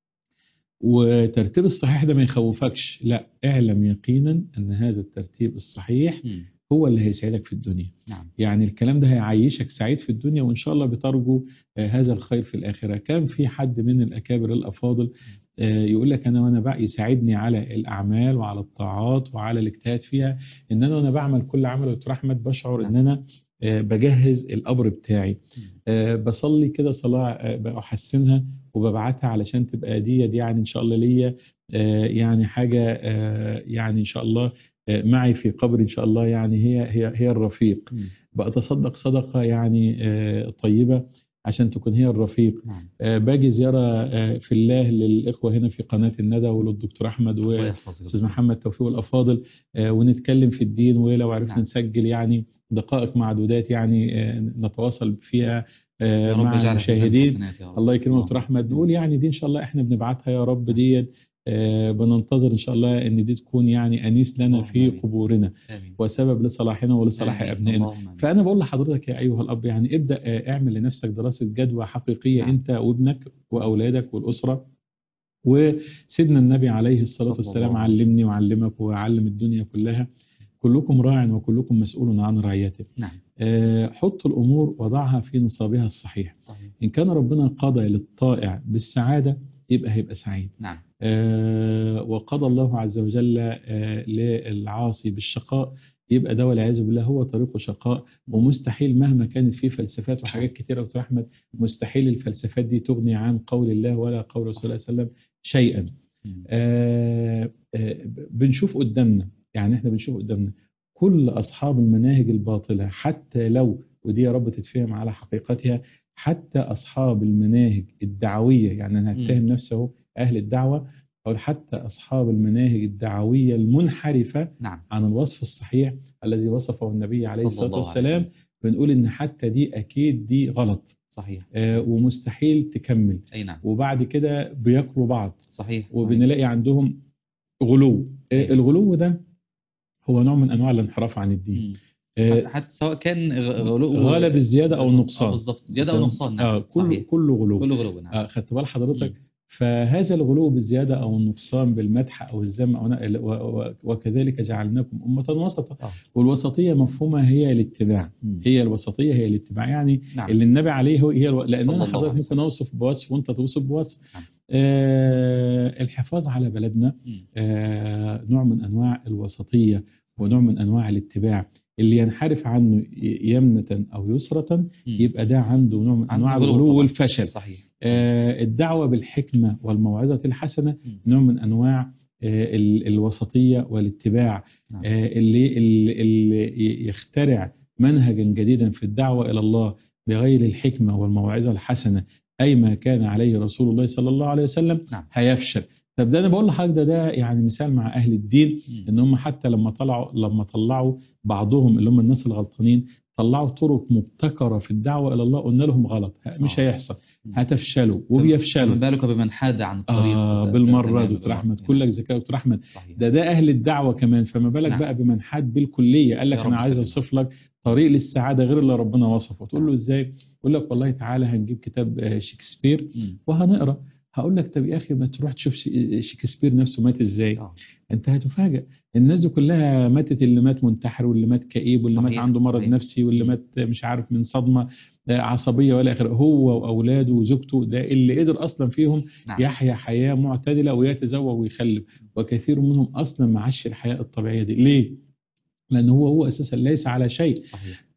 وترتيب الصحيح ده ما يخوفكش لا اعلم يقينا ان هذا الترتيب الصحيح مم. هو اللي هيسعدك في الدنيا نعم يعني الكلام ده هيعيشك سعيد في الدنيا وإن شاء الله بترجو آه، هذا الخير في الآخرة كان في حد من الأكابر الأفاضل آه، يقول لك أنا وأنا بقى يساعدني على الأعمال وعلى الطاعات وعلى الاجتهاد فيها إن أنا وأنا بعمل كل عمل دكتور أحمد بشعر إن أنا آه، بجهز القبر بتاعي مم. آه، بصلي كده صلاة آه، بحسنها وببعتها علشان تبقى دي دي يعني إن شاء الله ليا آه، يعني حاجة آه، يعني إن شاء الله آه، معي في قبر إن شاء الله يعني هي هي هي الرفيق مم. بتصدق صدقة يعني آه، طيبة عشان تكون هي الرفيق نعم آه، باجي زيارة آه، في الله للإخوة هنا في قناة الندى وللدكتور أحمد الله وأستاذ يحفظك محمد توفيق والأفاضل آه، ونتكلم في الدين ولو عرفنا نعم. نسجل يعني دقائق معدودات يعني آه، نتواصل فيها آه، يا رب مع اجعلها في ميزان المشاهدين الحسنات يا رب. الله يكرمك دكتور اللهم احمد نقول يعني دي ان شاء الله احنا بنبعتها يا رب نعم. دي آه، بننتظر ان شاء الله ان دي تكون يعني انيس لنا اللهم في آمين. قبورنا آمين. وسبب لصلاحنا ولصلاح آمين. ابنائنا اللهم آمين. فانا بقول لحضرتك يا ايها الاب يعني ابدا آه، اعمل لنفسك دراسه جدوى حقيقيه نعم. انت وابنك واولادك والاسره وسيدنا النبي عليه الصلاه صلى والسلام الله عليه علمني وعلمك وعلم الدنيا كلها كلكم راع وكلكم مسؤول عن رعيته نعم آه، حط الامور وضعها في نصابها الصحيح صحيح إن كان ربنا قضى للطائع بالسعادة يبقى هيبقى سعيد نعم آه وقضى الله عز وجل آه للعاصي بالشقاء يبقى ده والعياذ بالله هو طريقه شقاء ومستحيل مهما كانت فيه فلسفات وحاجات كتيرة دكتور أحمد مستحيل الفلسفات دي تغني عن قول الله ولا قول رسول الله صلى الله عليه وسلم شيئا مم. آه آه بنشوف قدامنا يعني احنا بنشوف قدامنا كل أصحاب المناهج الباطلة حتى لو ودي يا رب تتفهم على حقيقتها حتى أصحاب المناهج الدعوية يعني أنا هتهم نفسي اهو أهل الدعوة أو حتى أصحاب المناهج الدعوية المنحرفة نعم عن الوصف الصحيح الذي وصفه النبي عليه صلى الصلاة الله عليه والسلام وسلم. بنقول إن حتى دي أكيد دي غلط صحيح آه ومستحيل تكمل أي نعم وبعد كده بياكلوا بعض صحيح صحيح. وبنلاقي عندهم غلو آه أيوة. الغلو ده هو نوع من أنواع الانحراف عن الدين مم. آه حتى سواء كان غ- غلو غالب الزيادة أو آه، النقصان بالضبط زيادة أو نقصان نعم آه كله صحيح كله غلو كله غلو نعم آه خدت بال حضرتك مم. فهذا الغلو بالزيادة أو النقصان بالمدح أو الذم أو ن- و- و- وكذلك جعلناكم أمة وسطا آه. والوسطية مفهومها هي الاتباع مم. هي الوسطية هي الاتباع يعني نعم اللي النبي عليه هو هي الو... لأن صلى أنا الله حضرتك عليه ممكن أوصف بوصف وأنت توصف بوصف نعم. آه الحفاظ على بلدنا مم. آه نوع من أنواع الوسطية ونوع من أنواع الاتباع اللي ينحرف عنه ي- يمنة أو يسرة مم. يبقى ده عنده نوع من عنده أنواع غلو الغلو طبعاً. والفشل صحيح آه، الدعوة بالحكمة والموعظة الحسنة مم. نوع من أنواع آه، ال- الوسطية والاتباع نعم. آه، اللي, اللي, اللي يخترع منهجا جديدا في الدعوة إلى الله بغير الحكمة والموعظة الحسنة أي ما كان عليه رسول الله صلى الله عليه وسلم نعم. هيفشل طب ده أنا بقول لحضرتك ده ده يعني مثال مع أهل الدين مم. ان هم حتى لما طلعوا لما طلعوا بعضهم اللي هم الناس الغلطانين طلعوا طرق مبتكره في الدعوه الى الله قلنا لهم غلط مش آه. هيحصل هتفشلوا وبيفشلوا فما بالك بمن حاد عن الطريق آه ده- بالمره ده- يا ده- دكتور ده- احمد نعم. كلك ذكاء يا دكتور احمد صحيح. ده ده اهل الدعوه كمان فما بالك نعم. بقى بمن حاد بالكليه قال لك يا رب انا عايز سلم. اوصف لك طريق للسعاده غير اللي ربنا وصفه تقول له ازاي يقول لك والله تعالى هنجيب كتاب آه، شكسبير مم. وهنقرا هقول لك طب يا اخي ما تروح تشوف ش- شكسبير نفسه مات ازاي آه. انت هتفاجئ الناس دي كلها ماتت اللي مات منتحر واللي مات كئيب واللي مات صحيح، عنده مرض صحيح. نفسي واللي مم. مات مش عارف من صدمه آه، عصبيه ولا اخره هو واولاده وزوجته ده اللي قدر اصلا فيهم نعم. يحيا حياه معتدله ويتزوج ويخلف وكثير منهم اصلا ما عاش الحياه الطبيعيه دي ليه؟ لان هو هو اساسا ليس على شيء صحيح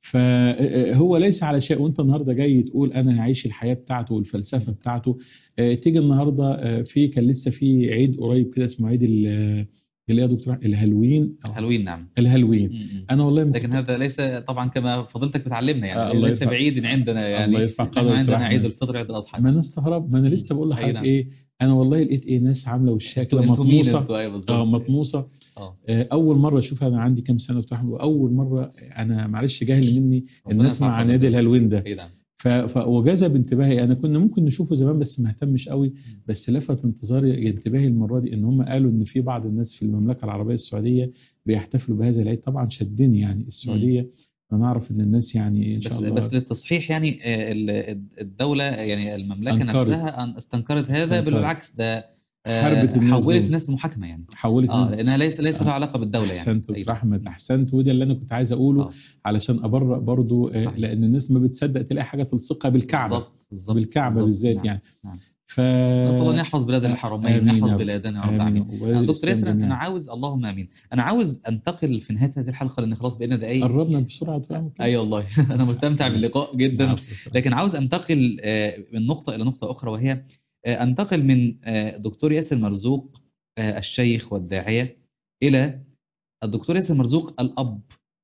فهو ليس على شيء وانت النهارده جاي تقول انا هعيش الحياه بتاعته والفلسفه بتاعته آه، تيجي النهارده آه، في كان لسه في عيد قريب كده اسمه عيد ال- اللي هي يا دكتور الهالوين أو حلوين نعم الهالوين مم. مم. انا والله ما لكن كنت- هذا ليس طبعا كما فضلتك بتعلمنا يعني آه، الله ليس يرفع- بعيد عندنا يعني الله يرفع نحن قدرك عندنا رحمة. عيد الفطر عيد الاضحى ما انا استغرب ما انا لسه بقول أي لحضرتك نعم. ايه انا والله لقيت ايه ناس عامله وشها انتوا كده انتوا مين مطموسه انتوا ايوه بالظبط اه مطموسه اه آه، اول مره اشوفها انا عندي كام سنه بتاع واول مره انا معلش جاهل مني ان ربنا اسمع يرفع عن نادي قدرك. الهالوين ده اي نعم ف... ف... وجذب انتباهي انا كنا ممكن نشوفه زمان بس ما اهتمش قوي بس لفت انتظاري انتباهي المره دي ان هم قالوا ان في بعض الناس في المملكه العربيه السعوديه بيحتفلوا بهذا العيد طبعا شدني يعني السعوديه انا اعرف ان الناس يعني ان بس شاء الله بس للتصحيح يعني آه، ال- الدولة يعني المملكة أنكرت. نفسها أن استنكرت هذا استنكرت. بل بالعكس ده آه، حاربت الناس حولت دول. الناس محاكمة يعني حولت اه من- لأنها ليس ليس لها آه. علاقة بالدولة يعني احسنت أيوة. دكتور احمد احسنت وده اللي انا كنت عايز اقوله آه. علشان ابرأ برضو آه، صحيح. لان الناس ما بتصدق تلاقي حاجه تلصقها بالكعبه بالظبط بالظبط بالكعبه بالظبط. بالذات نعم. يعني نعم. ف نسأل الله أن يحفظ بلاد الحرمين آمين ويحفظ يا رب. بلادنا يا رب آمين. العالمين وبلاد آه، دكتور الإسلام ياسر جميعاً. أنا عاوز اللهم آمين أنا عاوز أنتقل في نهاية هذه الحلقة لأن خلاص بقينا دقايق قربنا بسرعه دكتور أحمد. أي والله أنا مستمتع باللقاء جدا العفو يا دكتور. لكن عاوز انتقل آه، من نقطة إلى نقطة أخرى وهي آه، أنتقل من آه، دكتور ياسر مرزوق آه، الشيخ والداعية إلى الدكتور ياسر مرزوق الأب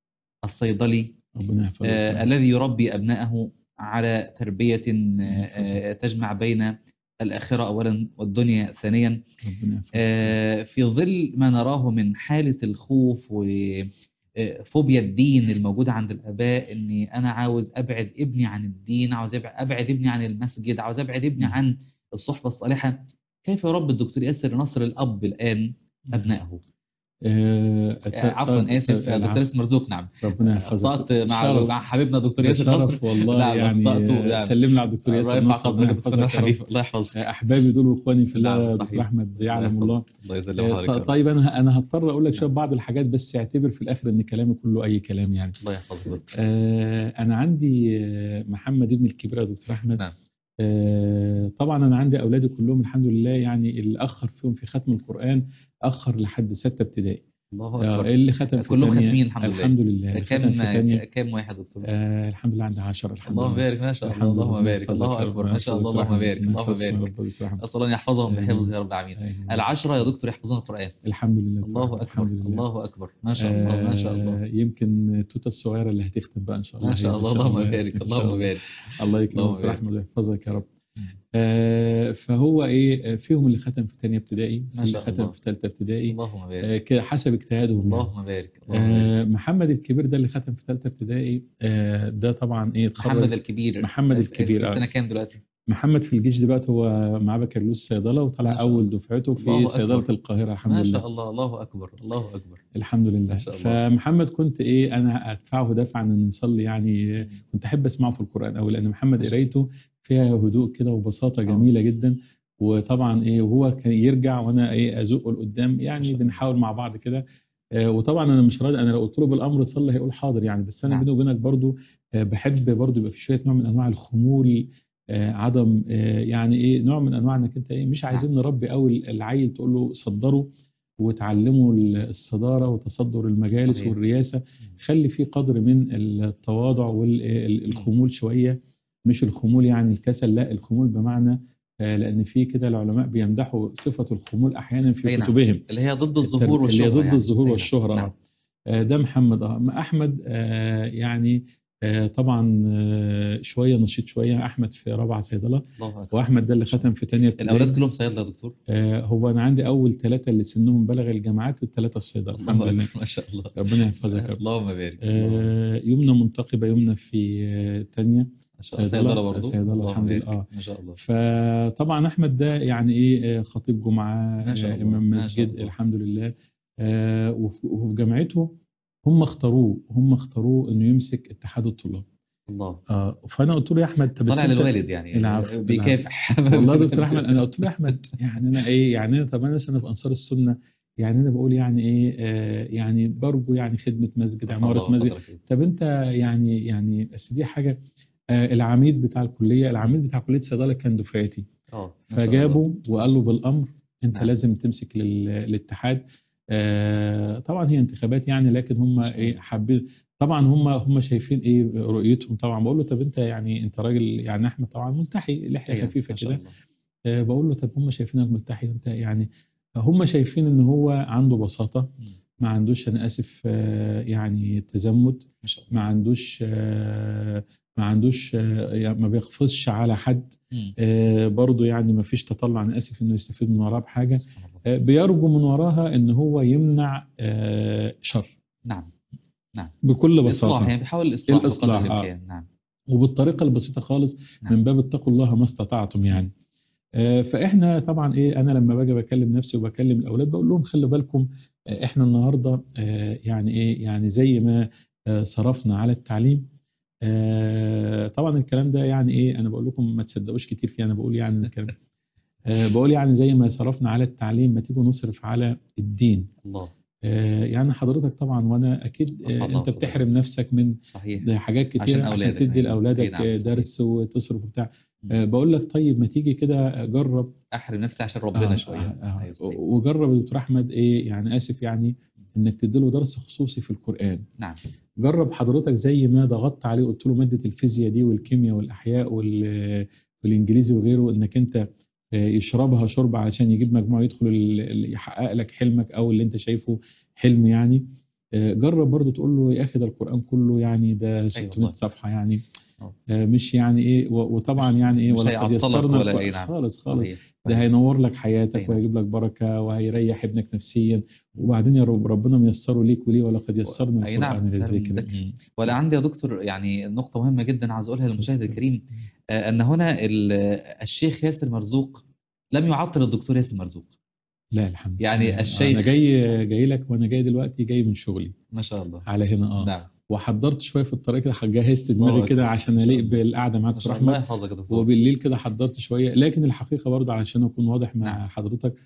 الصيدلي ربنا يحفظك آه، الذي يربي أبنائه على تربية آه، آه، تجمع بين الآخرة أولا والدنيا ثانيا ربنا يحفظك آه، في ظل ما نراه من حالة الخوف وفوبيا الدين الموجودة عند الآباء إني أنا عاوز أبعد ابني عن الدين عاوز أبع- أبعد ابني عن المسجد عاوز أبعد ابني عن الصحبة الصالحة كيف يربي الدكتور ياسر نصر الأب الآن أبنائه آه، آه، عفوا آسف آه، دكتور ياسر مرزوق نعم ربنا يحفظك أخطأت مع شرف. مع حبيبنا دكتور ياسر شرف نصر والله نعم، يعني أخطأت، آه، نعم. سلمنا على الدكتور ياسر الله يرفع نصر ربنا قدرك دكتور يحفظك يا رب. الحبيب الله يحفظك آه، احبابي دول واخواني في الله نعم، دكتور صحيح. احمد يعلم الله الله يسلم آه، حضرتك يا ط- رب. طيب انا انا هضطر اقول لك شويه نعم. بعض الحاجات بس اعتبر في الاخر ان كلامي كله اي كلام يعني الله يحفظك دكتور آه، انا عندي آه، محمد ابن الكبير يا دكتور احمد نعم. آه، طبعا انا عندي اولادي كلهم الحمد لله يعني اللي اخر فيهم في ختم القران اخر لحد سته ابتدائي الله آه، أكبر اللي ختم في كلهم تانية- ختمين الحمد لله. الحمد لله اللي ختم كم في تانية كم واحد دكتور آه الحمد لله عندي 10 الحمد اللهم لله بارك ما شاء الله الحمد لله. اللهم بارك يحفظك الله يا رب. اكبر ما شاء الله يحفظك اللهم يا بارك رب. اللهم يحفظك يا بارك رب دكتور أحمد. اسال الله ان يحفظهم آمين. بحفظه يا رب العالمين آمين. العشرة يا دكتور يحفظون القرآن الحمد لله دكتور الله أحمد. أكبر الحمد لله الله أكبر ما شاء الله ما شاء الله آه، يمكن توتا الصغيره اللي هتختم بقى ان شاء الله ما شاء هي الله إن اللهم إن بارك شاء اللهم الله. بارك الله يكرمك اللهم دكتور بارك. احمد ويحفظك يا رب آه، فهو ايه آه، فيهم اللي ختم في ثانيه ابتدائي في ما اللي شاء ختم الله. في ثالثه ابتدائي اللهم بارك آه، كده حسب اجتهادهم يعني. اللهم بارك اللهم بارك آه، محمد الكبير ده اللي ختم في ثالثه ابتدائي آه، ده طبعا ايه اتخرج محمد الكبير محمد الكبير، في آه. سنة كام دلوقتي؟ محمد في الجيش دلوقتي هو معاه بكالوريوس صيدله وطلع ما شاء اول الله. دفعته في الله صيدله أكبر. القاهره الحمد ما لله شاء الله الله أكبر الله أكبر الحمد لله ما شاء الله. فمحمد كنت ايه انا ادفعه دفعا ان نصلي يعني كنت احب اسمعه في القران قوي لان محمد ما شاء قرايته فيها هدوء كده وبساطه جميله جدا وطبعا ايه وهو كان يرجع وانا ايه ازقه لقدام ما يعني شاء الله. بنحاول مع بعض كده آه، وطبعا انا مش راضي انا لو قلت له بالامر صلي هيقول حاضر يعني بس انا نعم. بيني وبينك برضو آه، بحب برضو يبقى في شويه نوع من انواع الخمول آه، عدم آه، يعني ايه نوع من انواع انك انت ايه مش عايزين نربي قوي العيل تقول له صدره وتعلمه الصداره وتصدر المجالس صحيح. والرياسه خلي في قدر من التواضع والخمول شويه مش الخمول يعني الكسل لا الخمول بمعنى آه، لان في كده العلماء بيمدحوا صفه الخمول احيانا في أي نعم. كتبهم اللي هي ضد الظهور اللي والشهرة هي ضد يعني. الظهور أي نعم. والشهره نعم. آه. آه، ده محمد اه أما احمد آه، يعني آه، طبعا آه، شويه نشيط شويه احمد في رابعه صيدله الله اكبر واحمد ده اللي ختم في ثانيه الاولاد كلهم صيادله يا دكتور آه، هو انا عندي اول ثلاثه اللي سنهم بلغ الجامعات الثلاثه في صيدله الحمد الله لله أكبر، ما شاء الله ربنا يحفظك يا رب اللهم بارك آه، يمنى منتقبه يمنى في آه، ثانيه ما شاء الله صيدلة- صيدله برضه صيدلة، اللهم الحمد لله، بارك. آه. ما شاء الله فطبعا احمد ده يعني ايه آه، خطيب جمعه ما شاء آه، الله، امام ما شاء مسجد الله. الحمد لله آه، وف- وفي جامعته هم اختاروه هم اختاروه انه يمسك اتحاد الطلاب الله اه فانا قلت له يا احمد طب طالع أنت- للوالد يعني العفو، بيكافح والله يا دكتور احمد انا قلت له يا احمد يعني انا ايه يعني انا طب انا مثلا في انصار السنه يعني انا بقول يعني ايه آه يعني برجو يعني خدمه مسجد عماره مسجد طب انت يعني يعني بس دي حاجه آه العميد بتاع الكليه العميد بتاع كليه الصيدله كان دفعتي اه ما شاء الله. فجابه وقال له بالامر انت نعم. لازم تمسك لل- للاتحاد آه طبعا هي انتخابات يعني لكن هم ما شاء ايه الله. حابين طبعا هم هم شايفين ايه رؤيتهم طبعا بقول له طب انت يعني انت راجل يعني احمد طبعا ملتحي لحيه أيوة، خفيفه ما شاء كده الله. آه، بقول له طب هم شايفينك ملتحي انت يعني هم شايفين ان هو عنده بساطه مم. ما عندوش انا اسف آه، يعني تزمت ما شاء الله ما عندوش آه، ما عندوش آه، يعني ما بيقفزش على حد مم. آه، برضه يعني ما فيش تطلع انا اسف انه يستفيد من وراه بحاجه سبحان الله. آه، بيرجو من وراها ان هو يمنع آه، شر نعم بكل الاصلاح بساطه يعني بيحاول الاصلاح بقدر الإصلاح، آه. الامكان نعم وبالطريقه البسيطه خالص نعم. من باب اتقوا الله ما استطعتم يعني آه، فاحنا طبعا ايه انا لما باجي بكلم نفسي وبكلم الاولاد بقول لهم خلي بالكم آه، احنا النهارده آه، يعني ايه يعني زي ما آه، صرفنا على التعليم آه، طبعا الكلام ده يعني ايه انا بقول لكم ما تصدقوش كتير فيه انا بقول يعني الكلام آه، بقول يعني زي ما صرفنا على التعليم ما تيجوا نصرف على الدين الله آه، يعني حضرتك طبعا وانا اكيد آه، الله انت أكبر. بتحرم نفسك من صحيح ده حاجات كتيرة عشان عشان, أولادك، تدي أيوة. لأولادك أي نعم، صحيح. درس وتصرف وبتاع مم. آه، بقول لك طيب ما تيجي كده جرب احرم نفسي عشان ربنا آه، شويه آه، آه، أيوة، صحيح. وجرب يا دكتور أحمد إيه يعني آسف يعني إنك تديله درس خصوصي في القرآن نعم جرب حضرتك زي ما ضغطت عليه قلت له مادة الفيزياء دي والكيمياء والأحياء وال- والإنجليزي وغيره إنك أنت آه، يشربها شرب علشان يجيب مجموع يدخل ال- ال- يحقق لك حلمك أو اللي أنت شايفه حلم يعني آه، جرب برضو تقول له يا أخي ده القرآن كله يعني ده 600 والله. صفحة يعني آه. آه، مش يعني إيه و- وطبعا يعني إيه مش ولا قد هيعطلك يسرنا ولا الق- أي نعم. خالص خالص صحيح ده صحيح. هينور لك حياتك أيوة. وهيجيب لك بركة وهيريح ابنك نفسيا وبعدين يا رب ربنا ميسره ليك وليه ولقد يسرنا أي نعم، القرآن فعلا للذكر مذكر. ولا عندي يا دكتور يعني نقطة مهمة جدا عاوز أقولها للمشاهد الكريم آه، أن هنا ال- الشيخ ياسر مرزوق لم يعطل الدكتور ياسر مرزوق لا الحمد يعني لله. الشيخ- انا جاي جاي لك وانا جاي دلوقتي جاي من شغلي ما شاء الله على هنا اه نعم وحضرت شويه في الطريق كده جهزت الله دماغي كده أكبر. عشان ما شاء اليق الله. بالقعده معاك ما دكتور شاء الله احمد يحفظك يا دكتور وبالليل كده حضرت شويه لكن الحقيقه برضه علشان اكون واضح مع نعم. حضرتك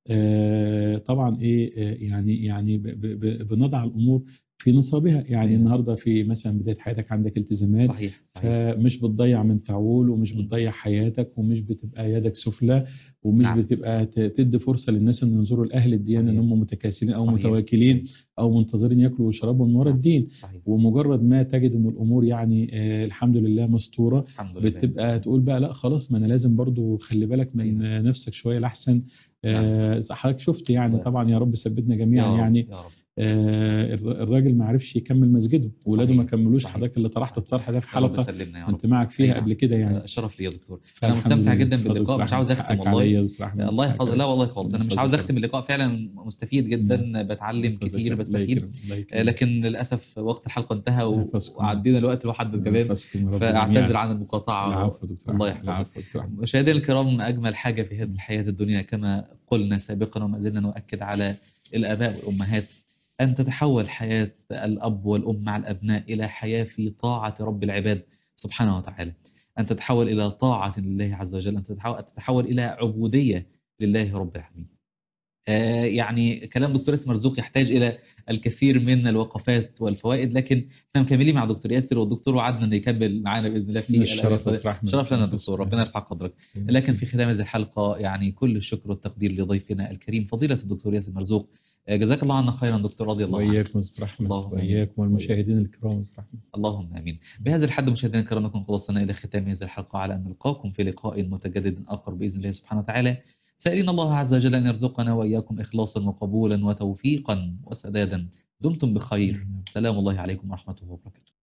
آه طبعا ايه آه يعني يعني ب- ب- ب- بنضع الامور في نصابها يعني أيوة. النهارده في مثلا بدايه حياتك عندك التزامات صحيح صحيح فمش بتضيع من تعول ومش مم. بتضيع حياتك ومش بتبقى يدك سفلى ومش نعم. بتبقى ت- تدي فرصه للناس ان ينظروا لاهل الديانه ان صحيح. هم متكاسلين او صحيح. متواكلين او منتظرين ياكلوا ويشربوا من ورا نعم. الدين صحيح ومجرد ما تجد ان الامور يعني آه الحمد لله مستوره الحمد لله بتبقى تقول بقى لا خلاص ما انا لازم برضو خلي بالك من آه، نفسك شويه لاحسن آه حضرتك شفت يعني الله. طبعا يا رب ثبتنا جميعا يا رب، يعني يا رب آه الر- الراجل ما عرفش يكمل مسجده ولاده ما صحيح. كملوش صحيح. حضرتك اللي طرحت الطرح ده في يا رب حلقه سلمنا يا رب كنت معك فيها أي قبل نعم. كده يعني آه، شرف لي يا دكتور انا فالحمد مستمتع لله. جدا اتفضل باللقاء دكتور مش عاوز أحمد. اختم حقك والله عليا يا دكتور أحمد. الله حقك يحفظ عليا. لا والله خالص انا مش يحفظك عاوز يا رب. اختم اللقاء فعلا مستفيد جدا بتعلم يحفظك كتير يا رب. الله بستفيد يكرم. الله يكرم. آه، لكن للاسف وقت الحلقه انتهى و- يحفظكم. وعدينا الوقت المحدد كمان يحفظكم يا رب فاعتذر جميعاً. عن المقاطعه العفو دكتور الله أحمد. يحفظك. العفو دكتور أحمد. مشاهدينا الكرام أجمل حاجة في هذه الحياة الدنيا كما قلنا سابقا وما زلنا نؤكد على الآباء والأمهات أن تتحول حياة الأب والأم مع الأبناء إلى حياة في طاعة رب العباد سبحانه وتعالى أن تتحول إلى طاعة لله عز وجل أن تتحول, أن تتحول إلى عبودية لله رب العالمين آه، يعني كلام دكتور اسم مرزوق يحتاج إلى الكثير من الوقفات والفوائد لكن احنا مكملين مع دكتور ياسر والدكتور وعدنا انه يكمل معانا باذن الله في الشرف دكتور أحمد. شرف لنا دكتور ربنا يرفع قدرك لكن في ختام هذه الحلقة يعني كل الشكر والتقدير لضيفنا الكريم فضيلة الدكتور ياسر مرزوق آه، جزاك الله عنا خيرا دكتور رضي الله عنك وإياكم دكتور أحمد اللهم وإياكم والمشاهدين الكرام دكتور أحمد اللهم امين بهذا الحد مشاهدينا الكرام نكون قد وصلنا الى ختام هذه الحلقه على ان نلقاكم في لقاء متجدد اخر باذن الله سبحانه وتعالى سائلين الله عز وجل ان يرزقنا واياكم اخلاصا وقبولا وتوفيقا وسدادا دمتم بخير سلام الله عليكم ورحمه الله وبركاته